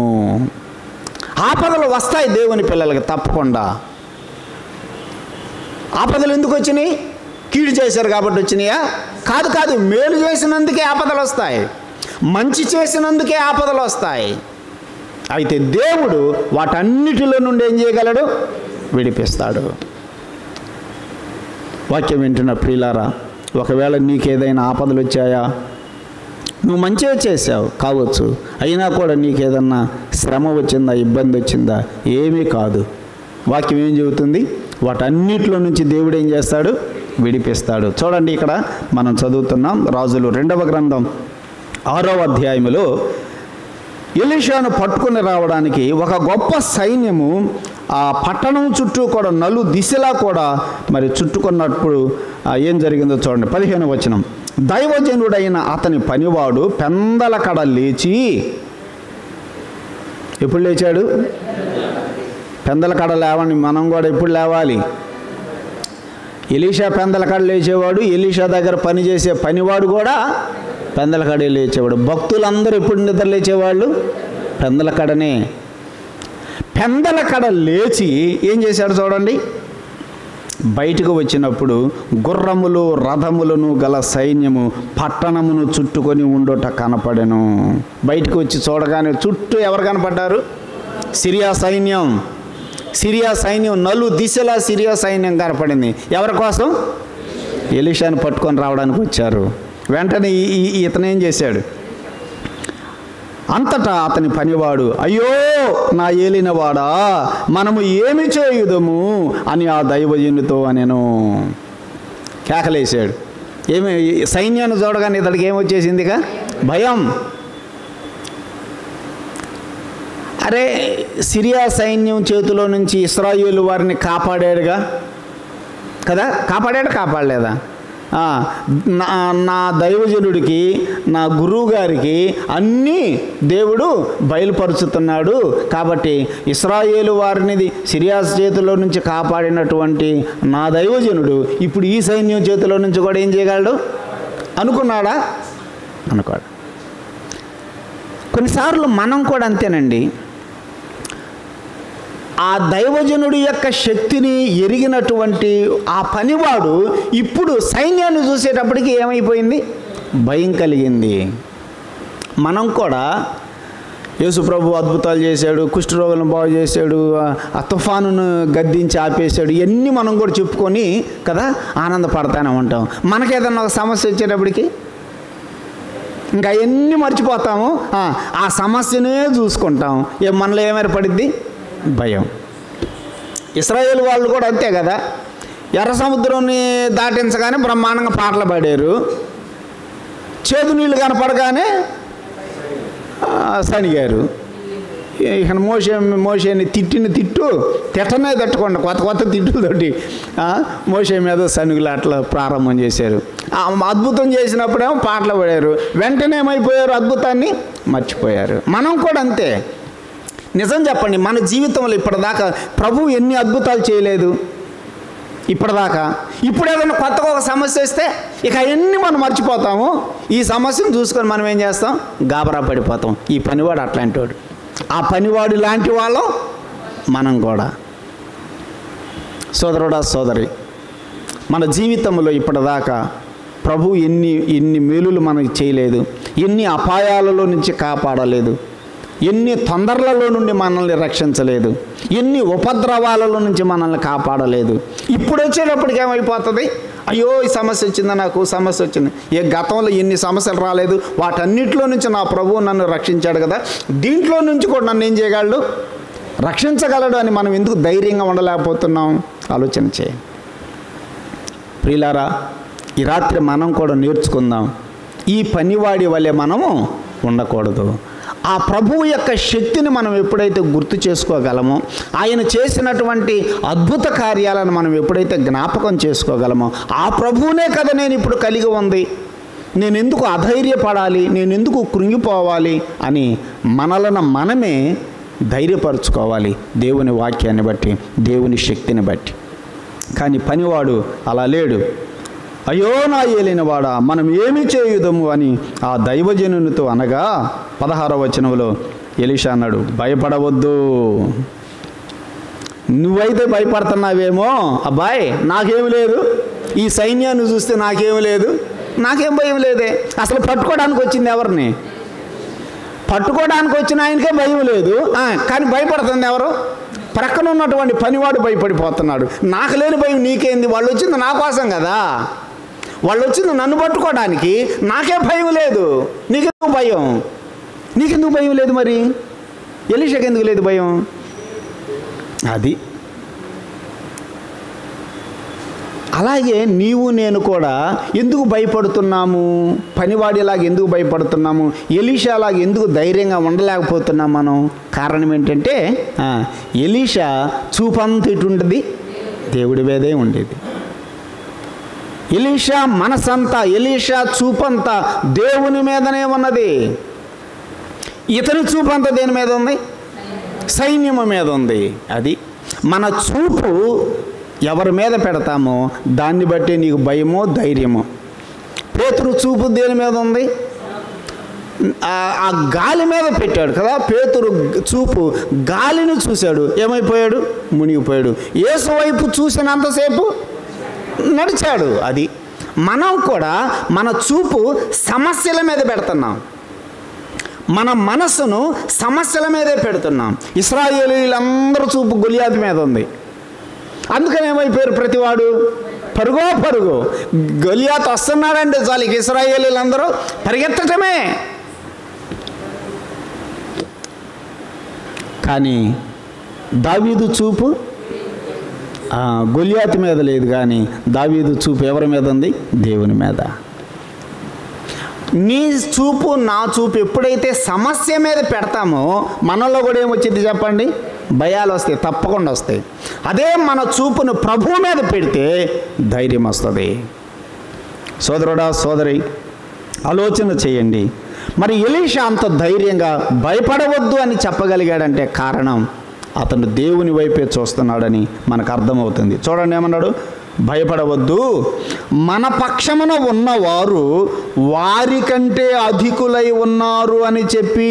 ఆపదలు వస్తాయి దేవుని పిల్లలకి తప్పకుండా ఆపదలు ఎందుకు వచ్చినాయి కీడు చేశారు కాబట్టి వచ్చినాయా కాదు కాదు మేలు చేసినందుకే ఆపదలు వస్తాయి మంచి చేసినందుకే ఆపదలు వస్తాయి అయితే దేవుడు వాటన్నిటిలో నుండి ఏం చేయగలడు విడిపిస్తాడు వాక్యం వింటున్న ప్రియులారా ఒకవేళ నీకేదైనా ఆపదలు వచ్చాయా నువ్వు మంచిగా చేసావు కావచ్చు అయినా కూడా నీకేదన్నా శ్రమ వచ్చిందా ఇబ్బంది వచ్చిందా ఏమీ కాదు వాక్యం ఏం చెబుతుంది వాటన్నిటిలో నుంచి దేవుడు ఏం చేస్తాడు విడిపిస్తాడు చూడండి ఇక్కడ మనం చదువుతున్నాం రాజులు రెండవ గ్రంథం ఆరవ అధ్యాయములో ఎలీషాను పట్టుకుని రావడానికి ఒక గొప్ప సైన్యము ఆ పట్టణం చుట్టూ కూడా నలు దిశలా కూడా మరి చుట్టుకున్నప్పుడు ఆ, ఏం జరిగిందో చూడండి పదిహేను వచనం దైవజనుడైన అతని పనివాడు పెందల కడ లేచి ఎప్పుడు లేచాడు పెందల కడ లేవని మనం కూడా ఎప్పుడు లేవాలి ఎలీషా పెందల కడ లేచేవాడు ఎలీషా దగ్గర పనిచేసే పనివాడు కూడా పెందల కడే లేచేవాడు భక్తులందరూ ఎప్పుడు నిద్ర లేచేవాళ్ళు పెందల కడనే పెందల కడ లేచి ఏం చేశాడు చూడండి బయటకు వచ్చినప్పుడు గుర్రములు రథములను గల సైన్యము పట్టణమును చుట్టుకొని ఉండుట కనపడెను బయటకు వచ్చి చూడగానే చుట్టూ ఎవరు కనపడ్డారు సిరియా సైన్యం సిరియా సైన్యం నలు దిశలా సిరియా సైన్యం కనపడింది ఎవరి కోసం ఎలీషాను పట్టుకొని రావడానికి వచ్చారు వెంటనే ఈ- ఈ- ఈ ఇతను ఏం చేశాడు అంతటా అతని పనివాడు అయ్యో నా ఏలినవాడా మనము ఏమి చేయుదము అని ఆ దైవజనుతో నేను కేకలేశాడు ఏమి సైన్యాన్ని చూడగానే ఇతడికి ఏమొచ్చేసిందిగా భయం అరే సిరియా సైన్యం చేతిలో నుంచి ఇస్రాయేలు వారిని కాపాడాడుగా కదా కాపాడాడు కాపాడలేదా ఆ, నా నా దైవజనుడికి నా గురువు గారికి అన్నీ దేవుడు బయలుపరుచుతున్నాడు కాబట్టి ఇస్రాయేలు వారిని సిరియా చేతిలో నుంచి కాపాడినటువంటి నా దైవజనుడు ఇప్పుడు ఈ సైన్యం చేతిలో నుంచి కూడా ఏం చేయగలడు అనుకున్నాడా అనుకోడు కొన్నిసార్లు మనం కూడా అంతేనండి ఆ దైవజనుడి యొక్క శక్తిని ఎరిగినటువంటి ఆ పనివాడు ఇప్పుడు సైన్యాన్ని చూసేటప్పటికి ఏమైపోయింది భయం కలిగింది మనం కూడా యేసుప్రభు అద్భుతాలు చేశాడు కుష్ఠరోగులను బాగు చేశాడు ఆ- ఆ తుఫానును గద్దించి ఆపేశాడు ఇవన్నీ మనం కూడా చెప్పుకొని కదా ఆనందపడతానే ఉంటాం మనకేదన్నా ఒక సమస్య వచ్చేటప్పటికి ఇంకా అవన్నీ మర్చిపోతాము ఆ, ఆ సమస్యనే చూసుకుంటాం ఏ మనలో ఏమేర్పడిద్ది భయం ఇస్రాయేల్ వాళ్ళు కూడా అంతే కదా ఎర్ర సముద్రాన్ని దాటించగానే బ్రహ్మాండంగా పాటలు పాడారు చేదు నీళ్ళు కనపడగానే ఆ, సణిగారు ఇక మోసే మోసేని తిట్టిన తిట్టు తిట్టనే తట్టకుండా కొత్త కొత్త తిట్టులతోటి ఆ, మోసే మీద సనుగులు అట్లా ప్రారంభం చేశారు ఆ, అద్భుతం చేసినప్పుడేమో పాటలు పాడారు వెంటనే ఏమైపోయారు అద్భుతాన్ని మర్చిపోయారు మనం కూడా అంతే నిజం చెప్పండి మన జీవితంలో ఇప్పటిదాకా ప్రభు ఎన్ని అద్భుతాలు చేయలేదు ఇప్పటిదాకా ఇప్పుడు ఏదైనా కొత్తగా ఒక సమస్య వస్తే ఇక అవన్నీ మనం మర్చిపోతాము ఈ సమస్యను చూసుకొని మనం ఏం చేస్తాం గాబరా పడిపోతాం ఈ పనివాడు అట్లాంటి వాడు ఆ పనివాడు లాంటి వాళ్ళం మనం కూడా సోదరుడా సోదరి మన జీవితంలో ఇప్పటిదాకా ప్రభు ఎన్ని ఎన్ని మేలులు మనకి చేయలేదు ఎన్ని అపాయాలలో నుంచి కాపాడలేదు ఎన్ని తొందరలలో నుండి మనల్ని రక్షించలేదు ఎన్ని ఉపద్రవాలలో నుంచి మనల్ని కాపాడలేదు ఇప్పుడు వచ్చేటప్పటికి ఏమైపోతుంది అయ్యో ఈ సమస్య వచ్చిందా నాకు సమస్య వచ్చింది ఏ గతంలో ఎన్ని సమస్యలు రాలేదు వాటన్నిటిలో నుంచి నా ప్రభువు నన్ను రక్షించాడు కదా దీంట్లో నుంచి కూడా నన్ను ఏం చేయగలడు రక్షించగలడు అని మనం ఎందుకు ధైర్యంగా ఉండలేకపోతున్నాం ఆలోచన చేయండి ప్రియులారా ఈ రాత్రి మనం కూడా నేర్చుకుందాం ఈ పనివాడి వలె మనము ఉండకూడదు ఆ ప్రభువు యొక్క శక్తిని మనం ఎప్పుడైతే గుర్తు చేసుకోగలమో ఆయన చేసినటువంటి అద్భుత కార్యాలను మనం ఎప్పుడైతే జ్ఞాపకం చేసుకోగలమో ఆ ప్రభువునే కదా నేను ఇప్పుడు కలిగి ఉంది నేను ఎందుకు అధైర్యపడాలి నేను ఎందుకు కృంగిపోవాలి అని మనలను మనమే ధైర్యపరచుకోవాలి దేవుని వాక్యాన్ని బట్టి దేవుని శక్తిని బట్టి కానీ పనివాడు అలా లేడు అయ్యో నా ఏలినవాడా మనం ఏమి చేయుదము అని ఆ దైవజనునితో అనగా పదహారవ వచనంలో ఎలీషా అన్నాడు భయపడవద్దు నువ్వైతే భయపడుతున్నావేమో అబ్బాయి నాకేమి లేదు ఈ సైన్యాన్ని చూస్తే నాకేమి లేదు నాకేం భయం లేదే అసలు పట్టుకోవడానికి వచ్చింది ఎవరిని పట్టుకోవడానికి వచ్చిన ఆయనకే భయం లేదు ఆ, కానీ భయపడుతుంది ఎవరు ప్రక్కన ఉన్నటువంటి పనివాడు భయపడిపోతున్నాడు నాకు లేని భయం నీకేంది వాళ్ళు వచ్చింది నా కోసం కదా వాళ్ళు వచ్చింది నన్ను పట్టుకోవడానికి నాకే భయం లేదు నీకెందుకు భయం నీకెందుకు భయం లేదు మరి ఎలీషకి ఎందుకు లేదు భయం అది అలాగే నీవు నేను కూడా ఎందుకు భయపడుతున్నాము పనివాడిలాగా ఎందుకు భయపడుతున్నాము ఎలీషాలాగా ఎందుకు ధైర్యంగా ఉండలేకపోతున్నాం మనం కారణం ఏంటంటే ఆ, ఎలీషా చూపంత ఎటు ఉంటుంది దేవుడి మీదే ఉండేది ఎలీషా మనసంతా ఎలీషా చూపంతా దేవుని మీదనే ఉన్నది ఇతని చూపంతా దేని మీద ఉంది సైన్యము మీద ఉంది అది మన చూపు ఎవరి మీద పెడతామో దాన్ని బట్టి నీకు భయమో ధైర్యమో పేతురు చూపు దేని మీద ఉంది ఆ- ఆ గాలి మీద పెట్టాడు కదా పేతురు చూపు గాలిని చూశాడు ఏమైపోయాడు మునిగిపోయాడు యేసు వైపు చూసినంతసేపు నడిచాడు అది మనం కూడా మన చూపు సమస్యల మీద పెడుతున్నాం మన మనస్సును సమస్యల మీదే పెడుతున్నాం ఇస్రాయేలీలందరూ చూపు గొలియాది మీద ఉంది అందుకని ఏమైపోయారు ప్రతివాడు పరుగో పరుగు గొలియాత్ వస్తున్నాడంటే చాలు ఇక ఇస్రాయేలీలందరూ పరిగెత్తటమే కానీ దావీదు చూపు ఆ, గొలియాతు మీద లేదు కానీ దావీదు చూపు ఎవరి మీద ఉంది దేవుని మీద నీ చూపు నా చూపు ఎప్పుడైతే సమస్య మీద పెడతామో మనలో కూడా ఏమొచ్చింది చెప్పండి భయాలు వస్తాయి తప్పకుండా వస్తాయి అదే మన చూపును ప్రభువు మీద పెడితే ధైర్యం వస్తుంది సోదరుడా సోదరి ఆలోచన చేయండి మరి ఎలీషా అంత ధైర్యంగా భయపడవద్దు అని చెప్పగలిగాడంటే కారణం అతను దేవుని వైపే చూస్తున్నాడని మనకు అర్థమవుతుంది చూడండి ఏమన్నాడు భయపడవద్దు మన పక్షమున ఉన్నవారు వారికంటే అధికులై ఉన్నారు అని చెప్పి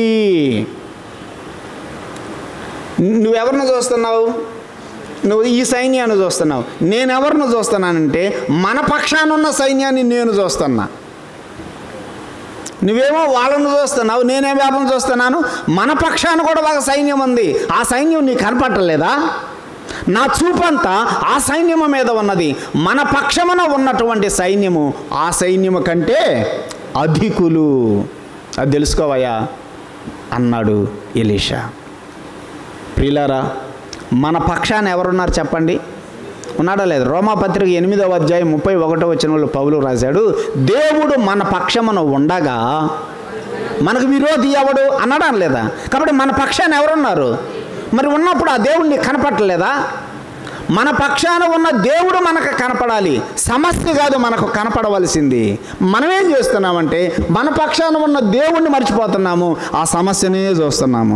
నువ్వెవరిని చూస్తున్నావు నువ్వు ఈ సైన్యాన్ని చూస్తున్నావు నేను ఎవరిని చూస్తున్నానంటే మన పక్షాన ఉన్న సైన్యాన్ని నేను చూస్తున్నా నువ్వేమో వాళ్ళను చూస్తున్నావు నేనేం వ్యాపం చూస్తున్నాను మన పక్షాన కూడా ఒక సైన్యం ఉంది ఆ సైన్యం నీకు కనపట్టలేదా నా చూపంతా ఆ సైన్యము మీద ఉన్నది మన పక్షమున ఉన్నటువంటి సైన్యము ఆ సైన్యము కంటే అధికులు అది తెలుసుకోవయ్యా అన్నాడు ఎలీషా ప్రియులారా మన పక్షాన ఎవరున్నారు చెప్పండి ఉన్నాడా లేదు రోమాపత్రిక ఎనిమిదవ అధ్యాయం ముప్పై ఒకటో వచ్చిన వాళ్ళు పౌలు రాశాడు దేవుడు మన పక్షమున ఉండగా మనకు విరోధి ఎవడు అన్నాడా లేదా కాబట్టి మన పక్షాన ఎవరున్నారు మరి ఉన్నప్పుడు ఆ దేవుడిని కనపట్టలేదా మన పక్షాన ఉన్న దేవుడు మనకు కనపడాలి సమస్య కాదు మనకు కనపడవలసింది మనమేం చేస్తున్నామంటే మన పక్షాన ఉన్న దేవుణ్ణి మర్చిపోతున్నాము ఆ సమస్యనే చూస్తున్నాము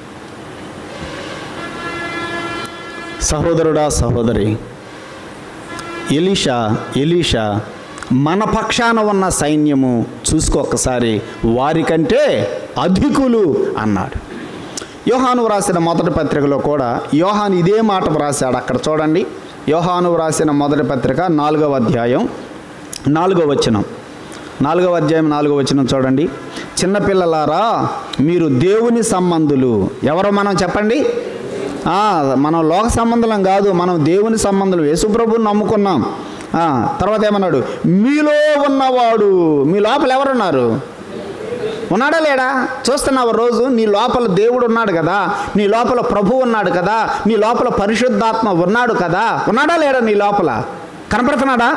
సహోదరుడా సహోదరి ఎలీషా ఎలీషా మన పక్షాన ఉన్న సైన్యము చూసుకో ఒక్కసారి వారికంటే అధికులు అన్నాడు యోహాను వ్రాసిన మొదటి పత్రికలో కూడా యోహాను ఇదే మాట వ్రాశాడు అక్కడ చూడండి యోహాను వ్రాసిన మొదటి పత్రిక నాలుగవ అధ్యాయం నాలుగవ వచనం నాలుగవ అధ్యాయం నాలుగవ వచనం చూడండి చిన్నపిల్లలారా మీరు దేవుని సంబంధులు ఎవరో మనం చెప్పండి ఆ, మనం లోక సంబంధం కాదు మనం దేవుని సంబంధం యేసుప్రభుని నమ్ముకున్నాం ఆ, తర్వాత ఏమన్నాడు మీలో ఉన్నవాడు మీ లోపల ఎవరున్నారు ఉన్నాడా లేడా చూస్తున్నావు రోజు నీ లోపల దేవుడు ఉన్నాడు కదా నీ లోపల ప్రభు ఉన్నాడు కదా నీ లోపల పరిశుద్ధాత్మ ఉన్నాడు కదా ఉన్నాడా లేడా నీ లోపల కనపడుతున్నాడా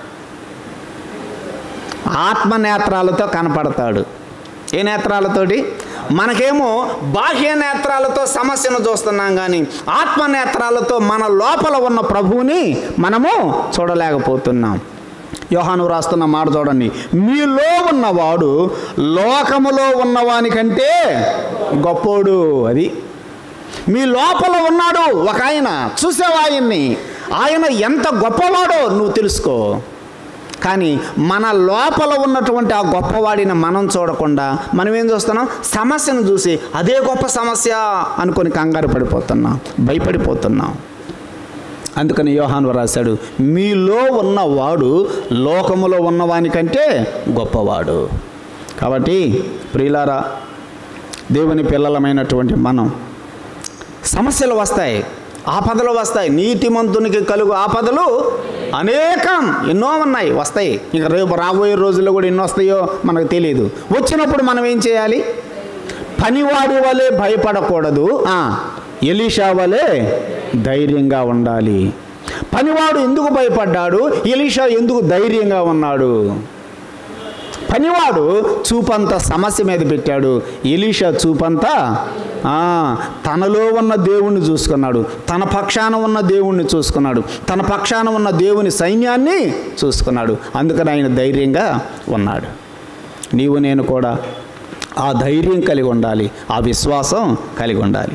ఆత్మ నేత్రాలతో కనపడతాడు ఏ నేత్రాలతోటి మనకేమో బాహ్య నేత్రాలతో సమస్యను చూస్తున్నాం కానీ ఆత్మ నేత్రాలతో మన లోపల ఉన్న ప్రభువుని మనము చూడలేకపోతున్నాం యోహాను రాస్తున్న మాట చూడండి మీలో ఉన్నవాడు లోకములో ఉన్నవాని కంటే గొప్పోడు అది మీ లోపల ఉన్నాడు ఒక ఆయన చూసావా ఆయన్ని ఆయన ఎంత గొప్పవాడో నువ్వు తెలుసుకో కానీ మన లోపల ఉన్నటువంటి ఆ గొప్పవాడిని మనం చూడకుండా మనం ఏం చూస్తున్నాం సమస్యను చూసి అదే గొప్ప సమస్య అనుకొని కంగారు పడిపోతున్నాం భయపడిపోతున్నాం అందుకని యోహాను రాశాడు మీలో ఉన్నవాడు లోకములో ఉన్నవానికంటే గొప్పవాడు కాబట్టి ప్రియులారా దేవుని పిల్లలమైనటువంటి మనం సమస్యలు వస్తాయి ఆపదలు వస్తాయి నీతిమంతునికి కలుగు ఆపదలు అనేకం ఎన్నో ఉన్నాయి వస్తాయి ఇంకా రేపు రాబోయే రోజుల్లో కూడా ఎన్నో వస్తాయో మనకు తెలియదు వచ్చినప్పుడు మనం ఏం చేయాలి పనివాడి వలె భయపడకూడదు ఆ, ఎలీషా వలె ధైర్యంగా ఉండాలి పనివాడు ఎందుకు భయపడ్డాడు ఎలీషా ఎందుకు ధైర్యంగా ఉన్నాడు పనివాడు చూపంతా సమస్య మీద పెట్టాడు ఎలీషా చూపంతా ఆ, తనలో ఉన్న దేవుణ్ణి చూసుకున్నాడు తన పక్షాన ఉన్న దేవుణ్ణి చూసుకున్నాడు తన పక్షాన ఉన్న దేవుని సైన్యాన్ని చూసుకున్నాడు అందుకని ఆయన ధైర్యంగా ఉన్నాడు నీవు నేను కూడా ఆ ధైర్యం కలిగి ఉండాలి ఆ విశ్వాసం కలిగి ఉండాలి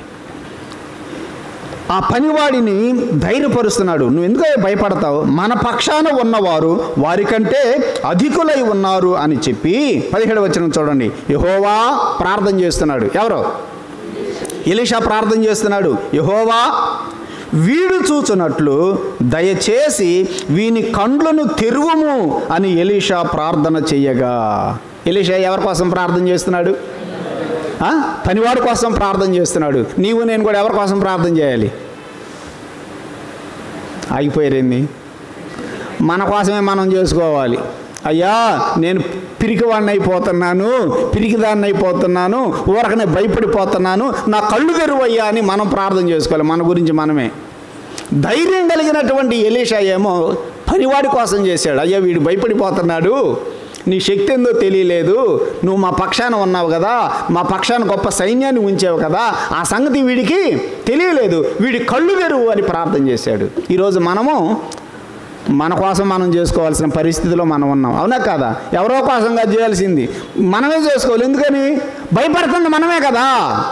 ఆ పనివాడిని ధైర్యపరుస్తున్నాడు నువ్వు ఎందుకు భయపడతావు మన పక్షాన ఉన్నవారు వారికంటే అధికులై ఉన్నారు అని చెప్పి పదిహేడు వచ్చిన చూడండి యహోవా ప్రార్థన చేస్తున్నాడు ఎవరు ఎలీషా ప్రార్థన చేస్తున్నాడు యహోవా వీడు చూచున్నట్లు దయచేసి వీని కండ్లను తెరువుము అని ఎలీషా ప్రార్థన చెయ్యగా ఎలీషా ఎవరి కోసం ప్రార్థన చేస్తున్నాడు ఆ? పనివాడి కోసం ప్రార్థన చేస్తున్నాడు నీవు నేను కూడా ఎవరి కోసం ప్రార్థన చేయాలి ఆగిపోయారేంది మన కోసమే మనం చేసుకోవాలి అయ్యా నేను పిరికివాడిని అయిపోతున్నాను పిరికిదాన్ని అయిపోతున్నాను ఊరకనే భయపడిపోతున్నాను నా కళ్ళు తెరువయ్యా అని మనం ప్రార్థన చేసుకోవాలి మన గురించి మనమే ధైర్యం కలిగినటువంటి ఎలీషా ఏమో పనివాడి కోసం చేశాడు అయ్యా వీడు భయపడిపోతున్నాడు నీ శక్తి ఏందో తెలియలేదు నువ్వు మా పక్షాన ఉన్నావు కదా మా పక్షాన గొప్ప సైన్యాన్ని ఉంచావు కదా ఆ సంగతి వీడికి తెలియలేదు వీడి కళ్ళు తెరువు అని ప్రార్థన చేశాడు ఈరోజు మనము మన కోసం మనం చేసుకోవాల్సిన పరిస్థితిలో మనం ఉన్నాం అవునా కాదా ఎవరో కోసంగా చేయాల్సింది మనమే చేసుకోవాలి ఎందుకని భయపడుతుంది మనమే కదా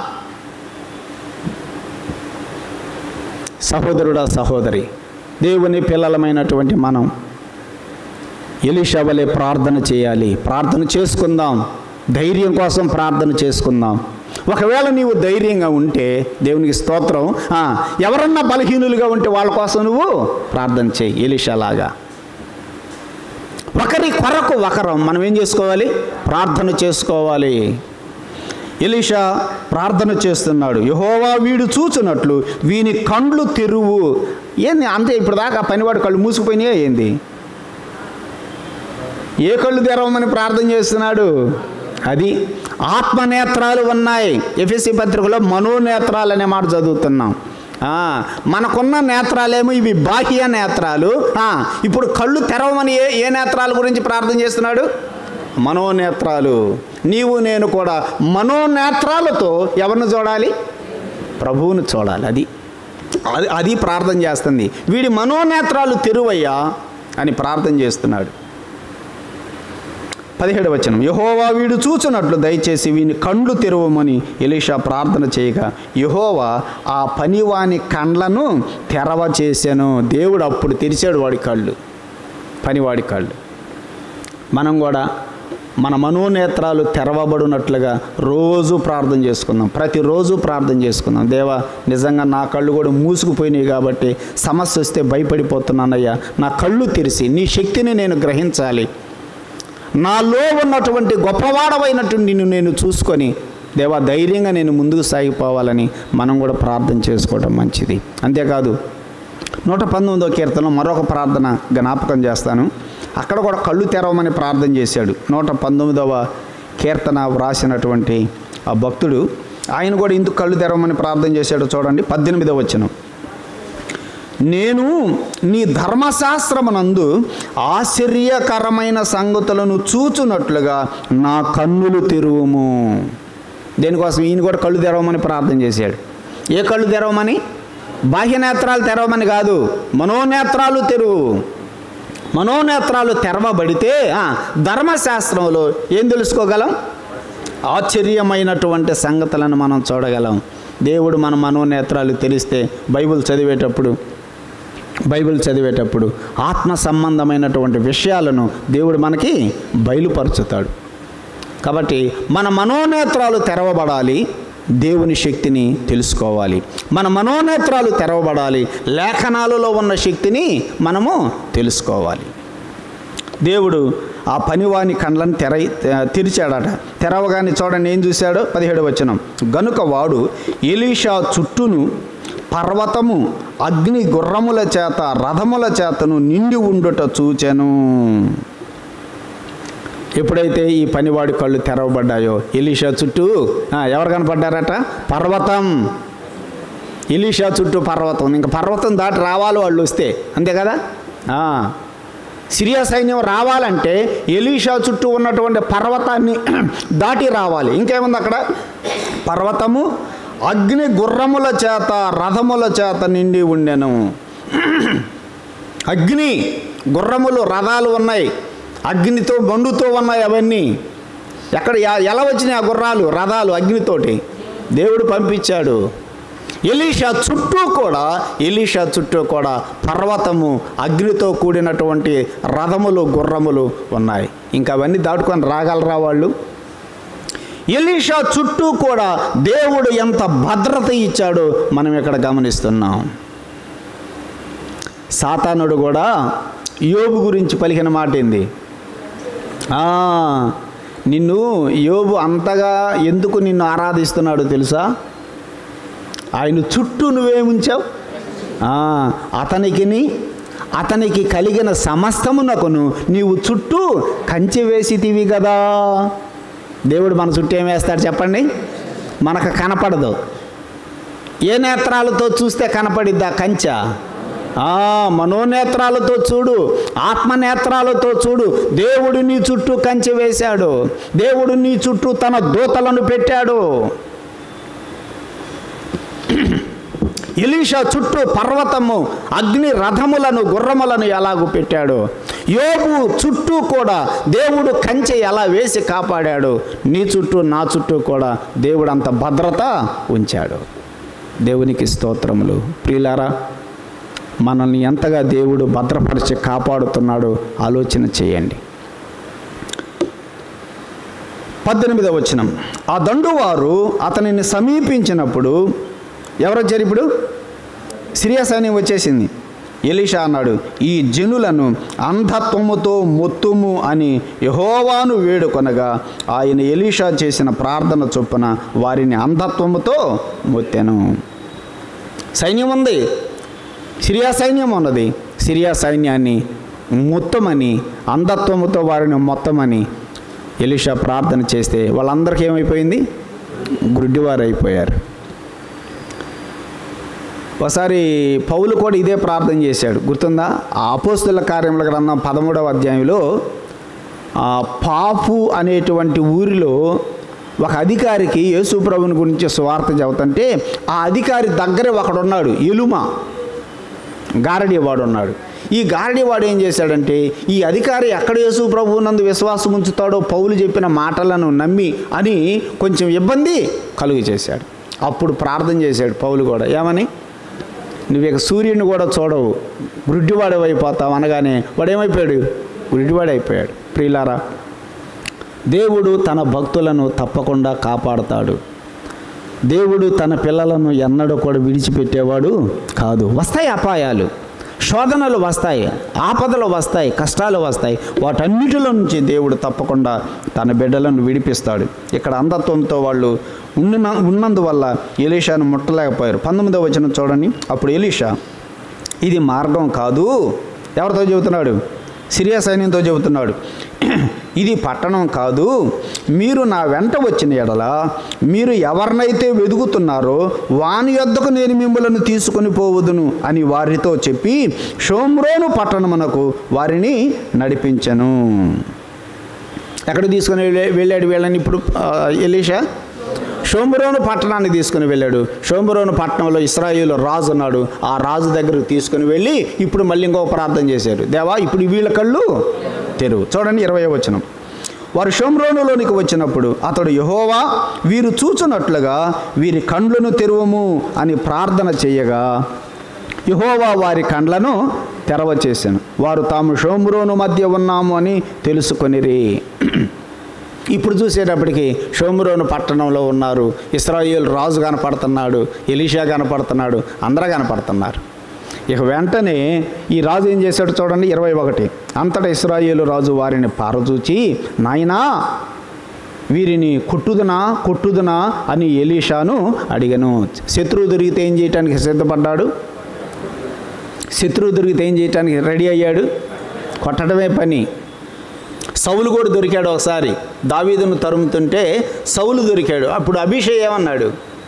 సహోదరుడా సహోదరి దేవుని పిల్లలమైనటువంటి మనం ఎలిషా వలె ప్రార్థన చేయాలి ప్రార్థన చేసుకుందాం ధైర్యం కోసం ప్రార్థన చేసుకుందాం ఒకవేళ నీవు ధైర్యంగా ఉంటే దేవునికి స్తోత్రం ఆ, ఎవరన్నా బలహీనులుగా ఉంటే వాళ్ళ కోసం నువ్వు ప్రార్థన చేయి ఎలిషాలాగా ఒకరి కొరకు ఒకరం మనం ఏం చేసుకోవాలి ప్రార్థన చేసుకోవాలి ఎలీషా ప్రార్థన చేస్తున్నాడు యహోవా వీడు చూచున్నట్లు వీని కండ్లు తెరువు ఏంది అంతే ఇప్పుడు దాకా పనివాడు కళ్ళు మూసుకుపోయినాయా ఏంది ఏ కళ్ళు తెరవమని ప్రార్థన చేస్తున్నాడు అది ఆత్మనేత్రాలు ఉన్నాయి ఎఫ్ఎస్సి పత్రికలో మనోనేత్రాలు అనే మాట చదువుతున్నాం ఆ, మనకున్న నేత్రాలేమో ఇవి బాహ్య నేత్రాలు ఆ, ఇప్పుడు కళ్ళు తెరవమని ఏ ఏ నేత్రాల గురించి ప్రార్థన చేస్తున్నాడు మనోనేత్రాలు నీవు నేను కూడా మనోనేత్రాలతో ఎవరిని చూడాలి ప్రభువుని చూడాలి అది అది అది ప్రార్థన చేస్తుంది వీడి మనోనేత్రాలు తెరువయ్యా అని ప్రార్థన చేస్తున్నాడు పదిహేడు వచనం యహోవా వీడు చూచున్నట్లు దయచేసి వీని కండ్లు తెరవమని ఎలీషా ప్రార్థన చేయగా యహోవా ఆ పనివాని కండ్లను తెరవ చేశాను దేవుడు అప్పుడు తెరిచాడు వాడి కళ్ళు పనివాడి కళ్ళు మనం కూడా మన మనోనేత్రాలు తెరవబడినట్లుగా రోజు ప్రార్థన చేసుకుందాం ప్రతిరోజు ప్రార్థన చేసుకుందాం దేవా నిజంగా నా కళ్ళు కూడా మూసుకుపోయినాయి కాబట్టి సమస్య వస్తే భయపడిపోతున్నానయ్యా నా కళ్ళు తెరిచి నీ శక్తిని నేను గ్రహించాలి నాలో ఉన్నటువంటి గొప్పవాడవైనటువంటి నిన్ను నేను చూసుకొని దేవా ధైర్యంగా నేను ముందుకు సాగిపోవాలని మనం కూడా ప్రార్థన చేసుకోవడం మంచిది అంతేకాదు నూట పంతొమ్మిదో కీర్తనలో మరొక ప్రార్థన జ్ఞాపకం చేస్తాను అక్కడ కూడా కళ్ళు తెరవమని ప్రార్థన చేశాడు నూట పంతొమ్మిదవ కీర్తన వ్రాసినటువంటి ఆ భక్తుడు ఆయన కూడా ఇందుకు కళ్ళు తెరవమని ప్రార్థన చేశాడు చూడండి పద్దెనిమిదవ వచనం నేను నీ ధర్మశాస్త్రమునందు ఆశ్చర్యకరమైన సంగతులను చూచున్నట్లుగా నా కన్నులు తెరువుము దేనికోసం ఈయన కూడా కళ్ళు తెరవమని ప్రార్థన చేశాడు ఏ కళ్ళు తెరవమని బాహ్య నేత్రాలు తెరవమని కాదు మనోనేత్రాలు తెరువు మనోనేత్రాలు తెరవబడితే ఆ, ధర్మశాస్త్రంలో ఏం తెలుసుకోగలం ఆశ్చర్యమైనటువంటి సంగతులను మనం చూడగలం దేవుడు మన మనోనేత్రాలు తెరిస్తే బైబిల్ చదివేటప్పుడు బైబిల్ చదివేటప్పుడు ఆత్మ సంబంధమైనటువంటి విషయాలను దేవుడు మనకి బయలుపరుచుతాడు కాబట్టి మన మనోనేత్రాలు తెరవబడాలి దేవుని శక్తిని తెలుసుకోవాలి మన మనోనేత్రాలు తెరవబడాలి లేఖనాలలో ఉన్న శక్తిని మనము తెలుసుకోవాలి దేవుడు ఆ పనివాని కండ్లను తెర తెరిచాడట తెరవగానే చూడండి ఏం చూశాడో పదిహేడు వచనం గనుక వాడు ఎలీషా చుట్టూను పర్వతము అగ్ని గుర్రముల చేత రథముల చేతను నిండి ఉండుట చూచెను ఎప్పుడైతే ఈ పనివాడి కళ్ళు తెరవబడ్డాయో ఎలీషా చుట్టూ ఆ, ఎవరు కనపడ్డారట పర్వతం ఎలీషా చుట్టూ పర్వతం ఇంకా పర్వతం దాటి రావాలి వాళ్ళు వస్తే అంతే కదా ఆ. సిరియా సైన్యం రావాలంటే ఎలీషా చుట్టూ ఉన్నటువంటి పర్వతాన్ని దాటి రావాలి ఇంకేముంది అక్కడ పర్వతము అగ్ని గుర్రముల చేత రథముల చేత నిండి ఉండెను అగ్ని గుర్రములు రథాలు ఉన్నాయి అగ్నితో బండుతో ఉన్నాయి అవన్నీ ఎక్కడ ఎ- ఎలా వచ్చినాయి ఆ గుర్రాలు రథాలు అగ్నితోటి దేవుడు పంపించాడు ఎలీషా చుట్టూ కూడా ఎలీషా చుట్టూ కూడా పర్వతము అగ్నితో కూడినటువంటి రథములు గుర్రములు ఉన్నాయి ఇంకా అవన్నీ దాటుకొని రాగలరా వాళ్ళు ఎలీషా చుట్టూ కూడా దేవుడు ఎంత భద్రత ఇచ్చాడో మనం ఇక్కడ గమనిస్తున్నాం సాతానుడు కూడా యోబు గురించి పలికిన మాట ఏంది ఆ, నిన్ను యోబు అంతగా ఎందుకు నిన్ను ఆరాధిస్తున్నాడో తెలుసా ఆయన చుట్టూ నువ్వేముంచావు ఆ, అతనికిని అతనికి కలిగిన సమస్తమునకును నీవు చుట్టూ కంచె వేసితివి కదా దేవుడు మన చుట్టూ ఏం వేస్తాడు చెప్పండి మనకు కనపడదు ఏ నేత్రాలతో చూస్తే కనపడిద్దా కంచె ఆ మనోనేత్రాలతో చూడు ఆత్మనేత్రాలతో చూడు దేవుడు నీ చుట్టూ కంచె వేశాడు దేవుడు నీ చుట్టూ తన దూతలను పెట్టాడు ఎలీషా చుట్టూ పర్వతము అగ్ని రథములను గుర్రములను ఎలాగూ పెట్టాడు యోబు చుట్టూ కూడా దేవుడు కంచె ఎలా వేసి కాపాడాడు నీ చుట్టూ నా చుట్టూ కూడా దేవుడు అంత భద్రత ఉంచాడు దేవునికి స్తోత్రములు ప్రియులారా మనల్ని ఎంతగా దేవుడు భద్రపరిచి కాపాడుతున్నాడో ఆలోచన చేయండి పద్దెనిమిదవ వచనం ఆ దండువారు అతనిని సమీపించినప్పుడు ఎవరు వచ్చారు ఇప్పుడు సిరియా సైన్యం వచ్చేసింది ఎలీషా అన్నాడు ఈ జనులను అంధత్వముతో మొత్తుము అని యహోవాను వేడుకొనగా ఆయన ఎలీషా చేసిన ప్రార్థన చొప్పున వారిని అంధత్వముతో మొత్తెను సైన్యం ఉంది సిరియా సైన్యం ఉన్నది సిరియా సైన్యాన్ని మొత్తమని అంధత్వముతో వారిని మొత్తమని ఎలీషా ప్రార్థన చేస్తే వాళ్ళందరికీ ఏమైపోయింది గుడ్డివారు అయిపోయారు ఒకసారి పౌలు కూడా ఇదే ప్రార్థన చేశాడు గుర్తుందా ఆ అపోస్తుల కార్యముల గ్రంథం పదమూడవ అధ్యాయంలో ఆ పాపు అనేటువంటి ఊరిలో ఒక అధికారికి యేసు ప్రభుని గురించి స్వార్థ చెబుతుంటే ఆ అధికారి దగ్గరే ఒకడున్నాడు ఎలుమ గారడి వాడు ఉన్నాడు ఈ గారడి వాడు ఏం చేశాడంటే ఈ అధికారి ఎక్కడ యేసు ప్రభువు నందు విశ్వాసం ఉంచుతాడో పౌలు చెప్పిన మాటలను నమ్మి అని కొంచెం ఇబ్బంది కలుగు చేశాడు అప్పుడు ప్రార్థన చేశాడు పౌలు కూడా ఏమని నువ్వు ఇక సూర్యుని కూడా చూడవు గుడ్డివాడు అయిపోతావు అనగానే వాడు ఏమైపోయాడు గుడ్డివాడు అయిపోయాడు ప్రియులారా దేవుడు తన భక్తులను తప్పకుండా కాపాడతాడు దేవుడు తన పిల్లలను ఎన్నడూ కూడా విడిచిపెట్టేవాడు కాదు వస్తాయి అపాయాలు శోధనలు వస్తాయి ఆపదలు వస్తాయి కష్టాలు వస్తాయి వాటన్నిటిలో నుంచి దేవుడు తప్పకుండా తన బిడ్డలను విడిపిస్తాడు ఇక్కడ అంధత్వంతో వాళ్ళు ఉన్న ఉన్నందువల్ల ఎలీషాను ముట్టలేకపోయారు పంతొమ్మిదవ వచనం చూడండి అప్పుడు ఎలీషా ఇది మార్గం కాదు ఎవరితో చెబుతున్నాడు సిరియా సైన్యంతో చెబుతున్నాడు ఇది పట్టణం కాదు మీరు నా వెంట వచ్చిన ఎడల మీరు ఎవరినైతే వెదుగుతున్నారో వాని యొద్దకు నేను మిమ్మలను తీసుకొని పోవదును అని వారితో చెప్పి షోమ్రోను పట్టణమునకు వారిని నడిపించను ఎక్కడ తీసుకుని వెళ్ళే- వెళ్ళాడు వీళ్ళని ఇప్పుడు ఆ, ఎలీషా షోంబరోను పట్టణానికి తీసుకుని వెళ్ళాడు షోంబరోను పట్టణంలో ఇస్రాయేలు రాజు ఉన్నాడు ఆ రాజు దగ్గరకు తీసుకుని వెళ్ళి ఇప్పుడు మళ్ళీ ఇంకో ప్రార్థన చేశాడు దేవా ఇప్పుడు వీళ్ళ కళ్ళు తెరువు చూడండి ఇరవై వచనం వారు షోమ్రోనులోనికి వచ్చినప్పుడు అతడు యహోవా వీరు చూచున్నట్లుగా వీరి కండ్లను తెరువము అని ప్రార్థన చేయగా యహోవా వారి కండ్లను తెరవచేశాను వారు తాము షోమ్రోను మధ్య ఉన్నాము అని తెలుసుకొనిరి ఇప్పుడు చూసేటప్పటికి షోమురోను పట్టణంలో ఉన్నారు ఇస్రాయేల్ రాజు కనపడుతున్నాడు ఎలీషా కనపడుతున్నాడు అందరూ కనపడుతున్నారు ఇక వెంటనే ఈ రాజు ఏం చేశాడు చూడండి ఇరవై ఒకటి అంతటా ఇస్రాయేలు రాజు వారిని పారచూచి నాయనా వీరిని కొట్టుదునా కొట్టుదునా అని ఎలీషాను అడిగాను శత్రువు దొరికితే ఏం చేయటానికి సిద్ధపడ్డాడు శత్రువు దొరికితే ఏం చేయటానికి రెడీ అయ్యాడు కొట్టడమే పని సౌలు కూడా దొరికాడు ఒకసారి దావీదును తరుముతుంటే సౌలు దొరికాడు అప్పుడు అభిషేక్ ఏమన్నాడు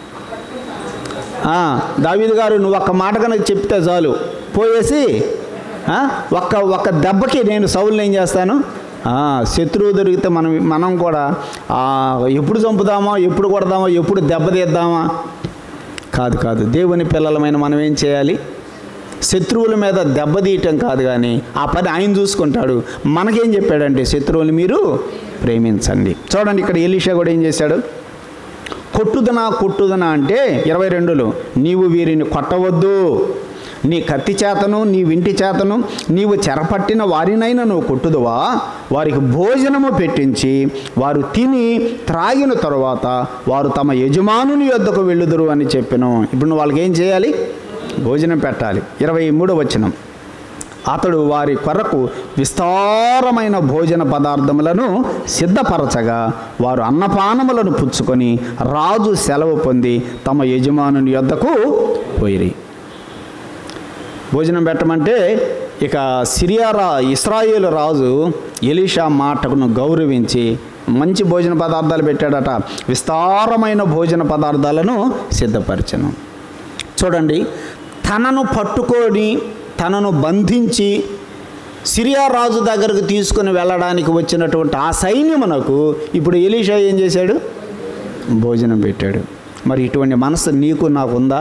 ఆ, దావీదు గారు నువ్వు ఒక్క మాట కనుక చెప్తే చాలు పోయేసి ఆ, ఒక్క ఒక్క దెబ్బకి నేను సౌలుని ఏం చేస్తాను ఆ, శత్రువు దొరికితే మనం మనం కూడా ఆ, ఎప్పుడు చంపుదామా ఎప్పుడు కొడదామా ఎప్పుడు దెబ్బ తీద్దామా కాదు కాదు దేవుని పిల్లలమైన మనం ఏం చేయాలి శత్రువుల మీద దెబ్బతీయటం కాదు కానీ ఆ పని ఆయన చూసుకుంటాడు మనకేం చెప్పాడంటే శత్రువులు మీరు ప్రేమించండి చూడండి ఇక్కడ ఎలీషా కూడా ఏం చేశాడు కొట్టుదనా కొట్టుదనా అంటే ఇరవై రెండులో నీవు వీరిని కొట్టవద్దు నీ కత్తి చేతను నీ వింటి చేతను నీవు చెరపట్టిన వారినైనా నువ్వు కొట్టుదువా వారికి భోజనము పెట్టించి వారు తిని త్రాగిన తరువాత వారు తమ యజమానుని యొద్దకు వెళ్ళుదురు అని చెప్పాను ఇప్పుడు నువ్వు వాళ్ళకి ఏం చేయాలి భోజనం పెట్టాలి ఇరవై మూడు వచనం అతడు వారి కొరకు విస్తారమైన భోజన పదార్థములను సిద్ధపరచగా వారు అన్నపానములను పుచ్చుకొని రాజు సెలవు పొంది తమ యజమానుని యొద్దకు పోయిరి భోజనం పెట్టమంటే ఇక సిరియా రా ఇస్రాయేల్ రాజు ఎలీషా మాటను గౌరవించి మంచి భోజన పదార్థాలు పెట్టాడట విస్తారమైన భోజన పదార్థాలను సిద్ధపరచను చూడండి తనను పట్టుకొని తనను బంధించి సిరియా రాజు దగ్గరకు తీసుకుని వెళ్ళడానికి వచ్చినటువంటి ఆ సైన్యమునకు ఇప్పుడు ఎలీషా ఏం చేశాడు భోజనం పెట్టాడు మరి ఇటువంటి మనసు నీకు నాకు ఉందా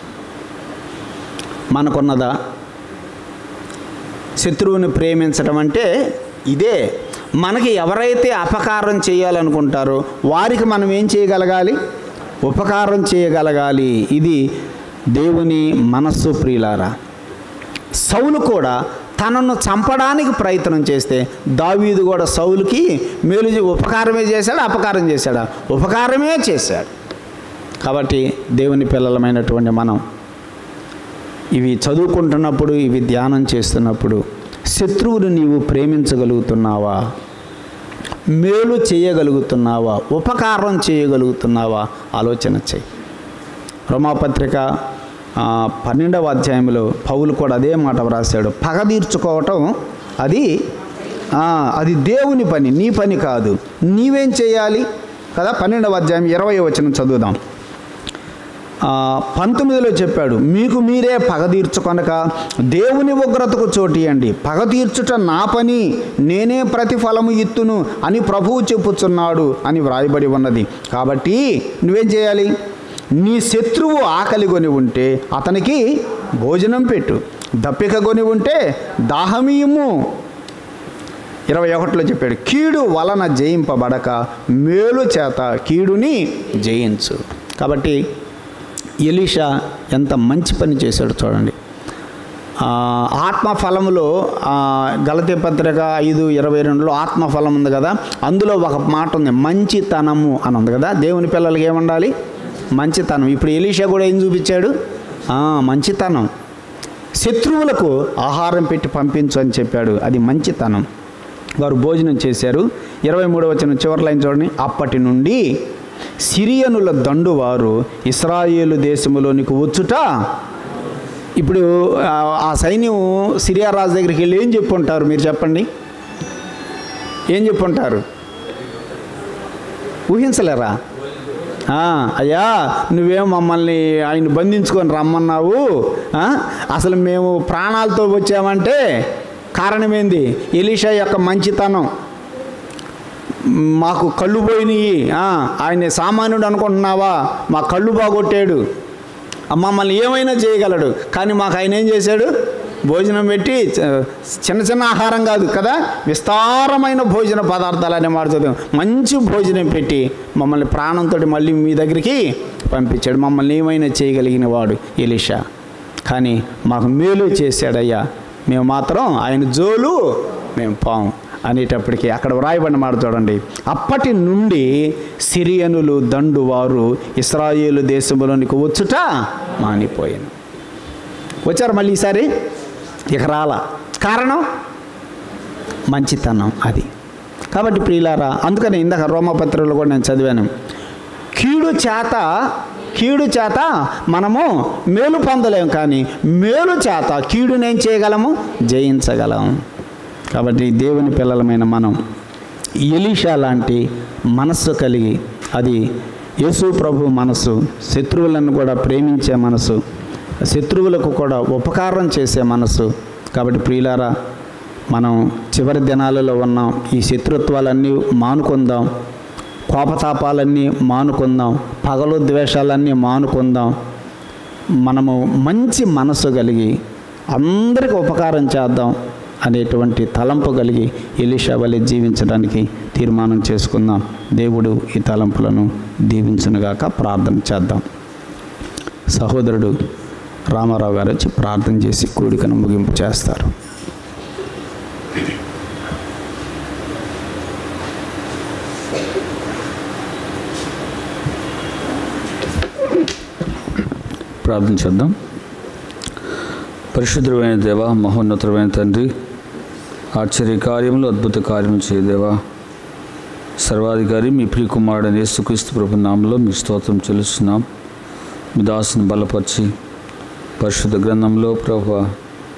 మనకున్నదా శత్రువుని ప్రేమించడం అంటే ఇదే మనకి ఎవరైతే అపకారం చేయాలనుకుంటారో వారికి మనం ఏం చేయగలగాలి ఉపకారం చేయగలగాలి ఇది దేవుని మనస్సు ప్రియులారా సౌలు కూడా తనను చంపడానికి ప్రయత్నం చేస్తే దావీదు కూడా సౌలుకి మేలు చే- ఉపకారమే చేశాడు అపకారం చేశాడా ఉపకారమే చేశాడు కాబట్టి దేవుని పిల్లలమైనటువంటి మనం ఇవి చదువుకుంటున్నప్పుడు ఇవి ధ్యానం చేస్తున్నప్పుడు శత్రువుని నీవు ప్రేమించగలుగుతున్నావా మేలు చేయగలుగుతున్నావా ఉపకారం చేయగలుగుతున్నావా ఆలోచన చేయి రోమాపత్రిక ఆ, పన్నెండవ అధ్యాయంలో పౌలు కూడా అదే మాట వ్రాశాడు పగ తీర్చుకోవటం అది ఆ, అది దేవుని పని నీ పని కాదు నీవేం చేయాలి కదా పన్నెండవ అధ్యాయం ఇరవై వచనం చదువుదాం ఆ, పంతొమ్మిదిలో చెప్పాడు మీకు మీరే పగ తీర్చుకొనక దేవుని ఉగ్రతకు చోటియండి పగ తీర్చుట నా పని నేనే ప్రతిఫలము ఇత్తును అని ప్రభువు చెప్పుచున్నాడు అని వ్రాయబడి ఉన్నది కాబట్టి నువ్వేం చేయాలి నీ శత్రువు ఆకలి కొని ఉంటే అతనికి భోజనం పెట్టు దప్పిక కొని ఉంటే దాహమీయము ఇరవై ఒకటిలో చెప్పాడు కీడు వలన జయింపబడక మేలు చేత కీడుని జయించు కాబట్టి ఎలీషా ఎంత మంచి పని చేశాడు చూడండి ఆ, ఆత్మఫలములో ఆ, గలతీ పత్రిక ఐదు ఇరవై రెండులో ఆత్మఫలం ఉంది కదా అందులో ఒక మాట ఉంది మంచితనము అని ఉంది కదా దేవుని పిల్లలకి ఏముండాలి మంచితనం ఇప్పుడు ఎలీషా కూడా ఏం చూపించాడు ఆ, మంచితనం శత్రువులకు ఆహారం పెట్టి పంపించు అని చెప్పాడు అది మంచితనం వారు భోజనం చేశారు ఇరవై మూడవ వచ్చిన చివరి లైన్ చూడండి అప్పటి నుండి సిరియనుల దండు వారు ఇస్రాయేలు దేశములోనికి వచ్చుట ఇప్పుడు ఆ- ఆ సైన్యం సిరియా రాజు దగ్గరికి వెళ్ళి ఏం చెప్పుంటారు మీరు చెప్పండి ఏం చెప్పుంటారు ఊహించలేరా ఆ, అయ్యా నువ్వేం మమ్మల్ని ఆయన బంధించుకొని రమ్మన్నావు ఆ? అసలు మేము ప్రాణాలతో వచ్చామంటే కారణమేంది ఎలీషా యొక్క మంచితనం మాకు కళ్ళు పోయినాయి ఆ, ఆయన సామాన్యుడు అనుకుంటున్నావా మా కళ్ళు బాగొట్టాడు ఆ, మమ్మల్ని ఏమైనా చేయగలడు కానీ మాకు ఆయన ఏం చేశాడు భోజనం పెట్టి చ- చిన్న చిన్న ఆహారం కాదు కదా విస్తారమైన భోజన పదార్థాలు అనే మాట చదివాం మంచి భోజనం పెట్టి మమ్మల్ని ప్రాణంతో మళ్ళీ మీ దగ్గరికి పంపించాడు మమ్మల్ని ఏమైనా చేయగలిగిన వాడు ఎలిషా కానీ మాకు మేలు చేశాడయ్యా మేము మాత్రం ఆయన జోలు మేము పాము అనేటప్పటికీ అక్కడ వ్రాయబడిన మాట చూడండి అప్పటి నుండి సిరియనులు దండు వారు ఇస్రాయేలు దేశంలోనికి వచ్చుట మానిపోయాను వచ్చారు మళ్ళీ ఈసారి ఇక రాలా కారణం మంచితనం అది కాబట్టి ప్రియులారా అందుకని ఇందాక రోమపత్రికలో కూడా నేను చదివాను కీడు చేత కీడు చేత మనము మేలు పొందలేము కానీ మేలు చేత కీడునేం చేయగలము జయించగలం కాబట్టి దేవుని పిల్లలమైన మనం ఎలీషా లాంటి మనస్సు కలిగి అది యేసు ప్రభు మనసు శత్రువులను కూడా ప్రేమించే మనసు శత్రువులకు కూడా ఉపకారం చేసే మనసు కాబట్టి ప్రియులారా మనం చివరి దినాలలో ఉన్నాం ఈ శత్రుత్వాలన్నీ మానుకుందాం కోపతాపాలన్నీ మానుకుందాం పగలు ద్వేషాలన్నీ మానుకుందాం మనము మంచి మనసు కలిగి అందరికి ఉపకారం చేద్దాం అనేటువంటి తలంపు కలిగి ఎలిషా వలె జీవించడానికి తీర్మానం చేసుకుందాం దేవుడు ఈ తలంపులను దీవించునుగాక ప్రార్థన చేద్దాం సహోదరుడు రామారావు గారు వచ్చి ప్రార్థన చేసి కూడికను ముగింపు చేస్తారు ప్రార్థన చేద్దాం పరిశుద్ధమైన దేవ మహోన్నతమైన తండ్రి ఆశ్చర్య కార్యములు అద్భుత కార్యములు చేయదేవా సర్వాధికారి మీ ప్రియ కుమారుడైన యేసుక్రీస్తు ప్రభు నామంలో మీ స్తోత్రం చెల్లిస్తున్నాం మీ దాసుని బలపరిచి పరిశుద్ధ గ్రంథంలో ప్రభు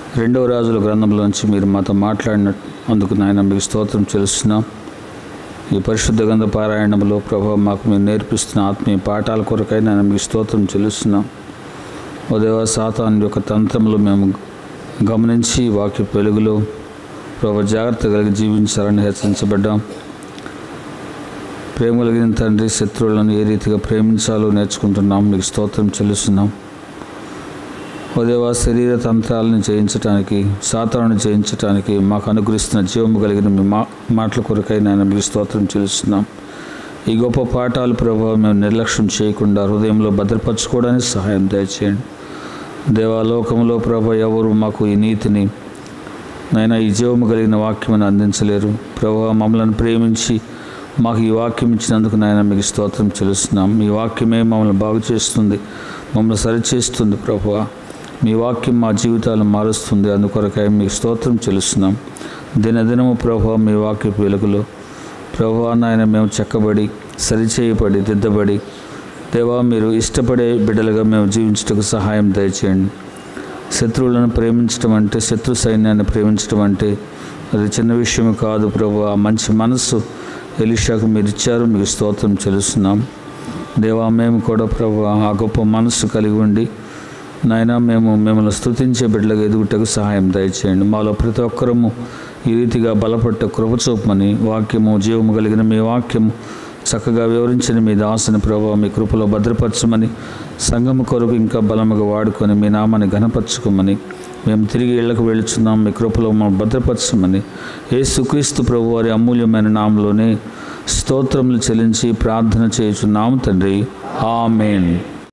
రెండవ రాజుల గ్రంథంలోంచి మీరు మాతో మాట్లాడిన అందుకు నాయన మీకు స్తోత్రం చెల్లిస్తున్నాం ఈ పరిశుద్ధ గ్రంథ పారాయణంలో ప్రభావ మాకు మీరు నేర్పిస్తున్న ఆత్మీయ పాఠాల కొరకై నేను మీకు స్తోత్రం చెల్లిస్తున్నాం ఓ దేవ సాతాన్ యొక్క తంత్రములు మేము గమనించి వాక్య వెలుగులో ప్రభు జాగ్రత్త కలిగి జీవించాలని హెచ్చరించబడ్డాం ప్రేమ కలిగిన తండ్రి శత్రువులను ఏ రీతిగా ప్రేమించాలో నేర్చుకుంటున్నాం మీకు స్తోత్రం చెల్లిస్తున్నాం ఓ దేవా శరీర తంత్రాలను జయించటానికి సాతాను జయించటానికి మాకు అనుగ్రహిస్తున్న జీవము కలిగిన మీ మా మాటల కొరకై నేను మీకు స్తోత్రం చెల్లిస్తున్నాం ఈ గొప్ప పాఠాలు ప్రభావం మేము నిర్లక్ష్యం చేయకుండా హృదయంలో భద్రపరచుకోవడానికి సహాయం దయచేయండి దేవాలోకంలో ప్రభ ఎవరు మాకు ఈ నీతిని నైనా ఈ జీవము కలిగిన వాక్యమని అందించలేరు ప్రభు మమ్మల్ని ప్రేమించి మాకు ఈ వాక్యం ఇచ్చినందుకు నాయన మీకు స్తోత్రం చెల్లిస్తున్నాం మీ వాక్యమే మమ్మల్ని బాగు చేస్తుంది మమ్మల్ని సరిచేస్తుంది ప్రభు మీ వాక్యం మా జీవితాలను మారుస్తుంది అందుకొరకై మీకు స్తోత్రం చెల్లిస్తున్నాం దినదినము ప్రభు మీ వాక్యపు వెలుగులో ప్రభు నాయన మేము చెక్కబడి సరిచేయబడి దిద్దబడి దేవా మీరు ఇష్టపడే బిడ్డలుగా మేము జీవించటకు సహాయం దయచేయండి శత్రువులను ప్రేమించడం అంటే శత్రు సైన్యాన్ని ప్రేమించడం అంటే అది చిన్న విషయం కాదు ప్రభు ఆ మంచి మనస్సు ఎలిషాకు మీరు ఇచ్చారు మీకు స్తోత్రం చెల్లిస్తున్నాం దేవా మేము కూడా ప్రభు ఆ గొప్ప మనస్సు కలిగి ఉండి నాయన మేము మిమ్మల్ని స్తుతించే బిడ్డలకు ఎదుగుటకు సహాయం దయచేయండి మాలో ప్రతి ఒక్కరము ఈ రీతిగా బలపట్ట కృప చూపమని వాక్యము జీవము కలిగిన మీ వాక్యము చక్కగా వివరించిన మీ దాసుని ప్రభావ మీ కృపలో భద్రపరచమని సంఘము కొరకు ఇంకా బలముగా వాడుకొని మీ నామాన్ని ఘనపరచుకోమని మేము తిరిగి ఇళ్లకు వెళుచున్నాం మీ కృపలో మమ్మల్ని భద్రపరచమని ఏ సుక్రీస్తు ప్రభు వారి అమూల్యమైన నామంలోనే స్తోత్రములు చెల్లించి ప్రార్థన చేయుచున్నాము తండ్రి ఆమెన్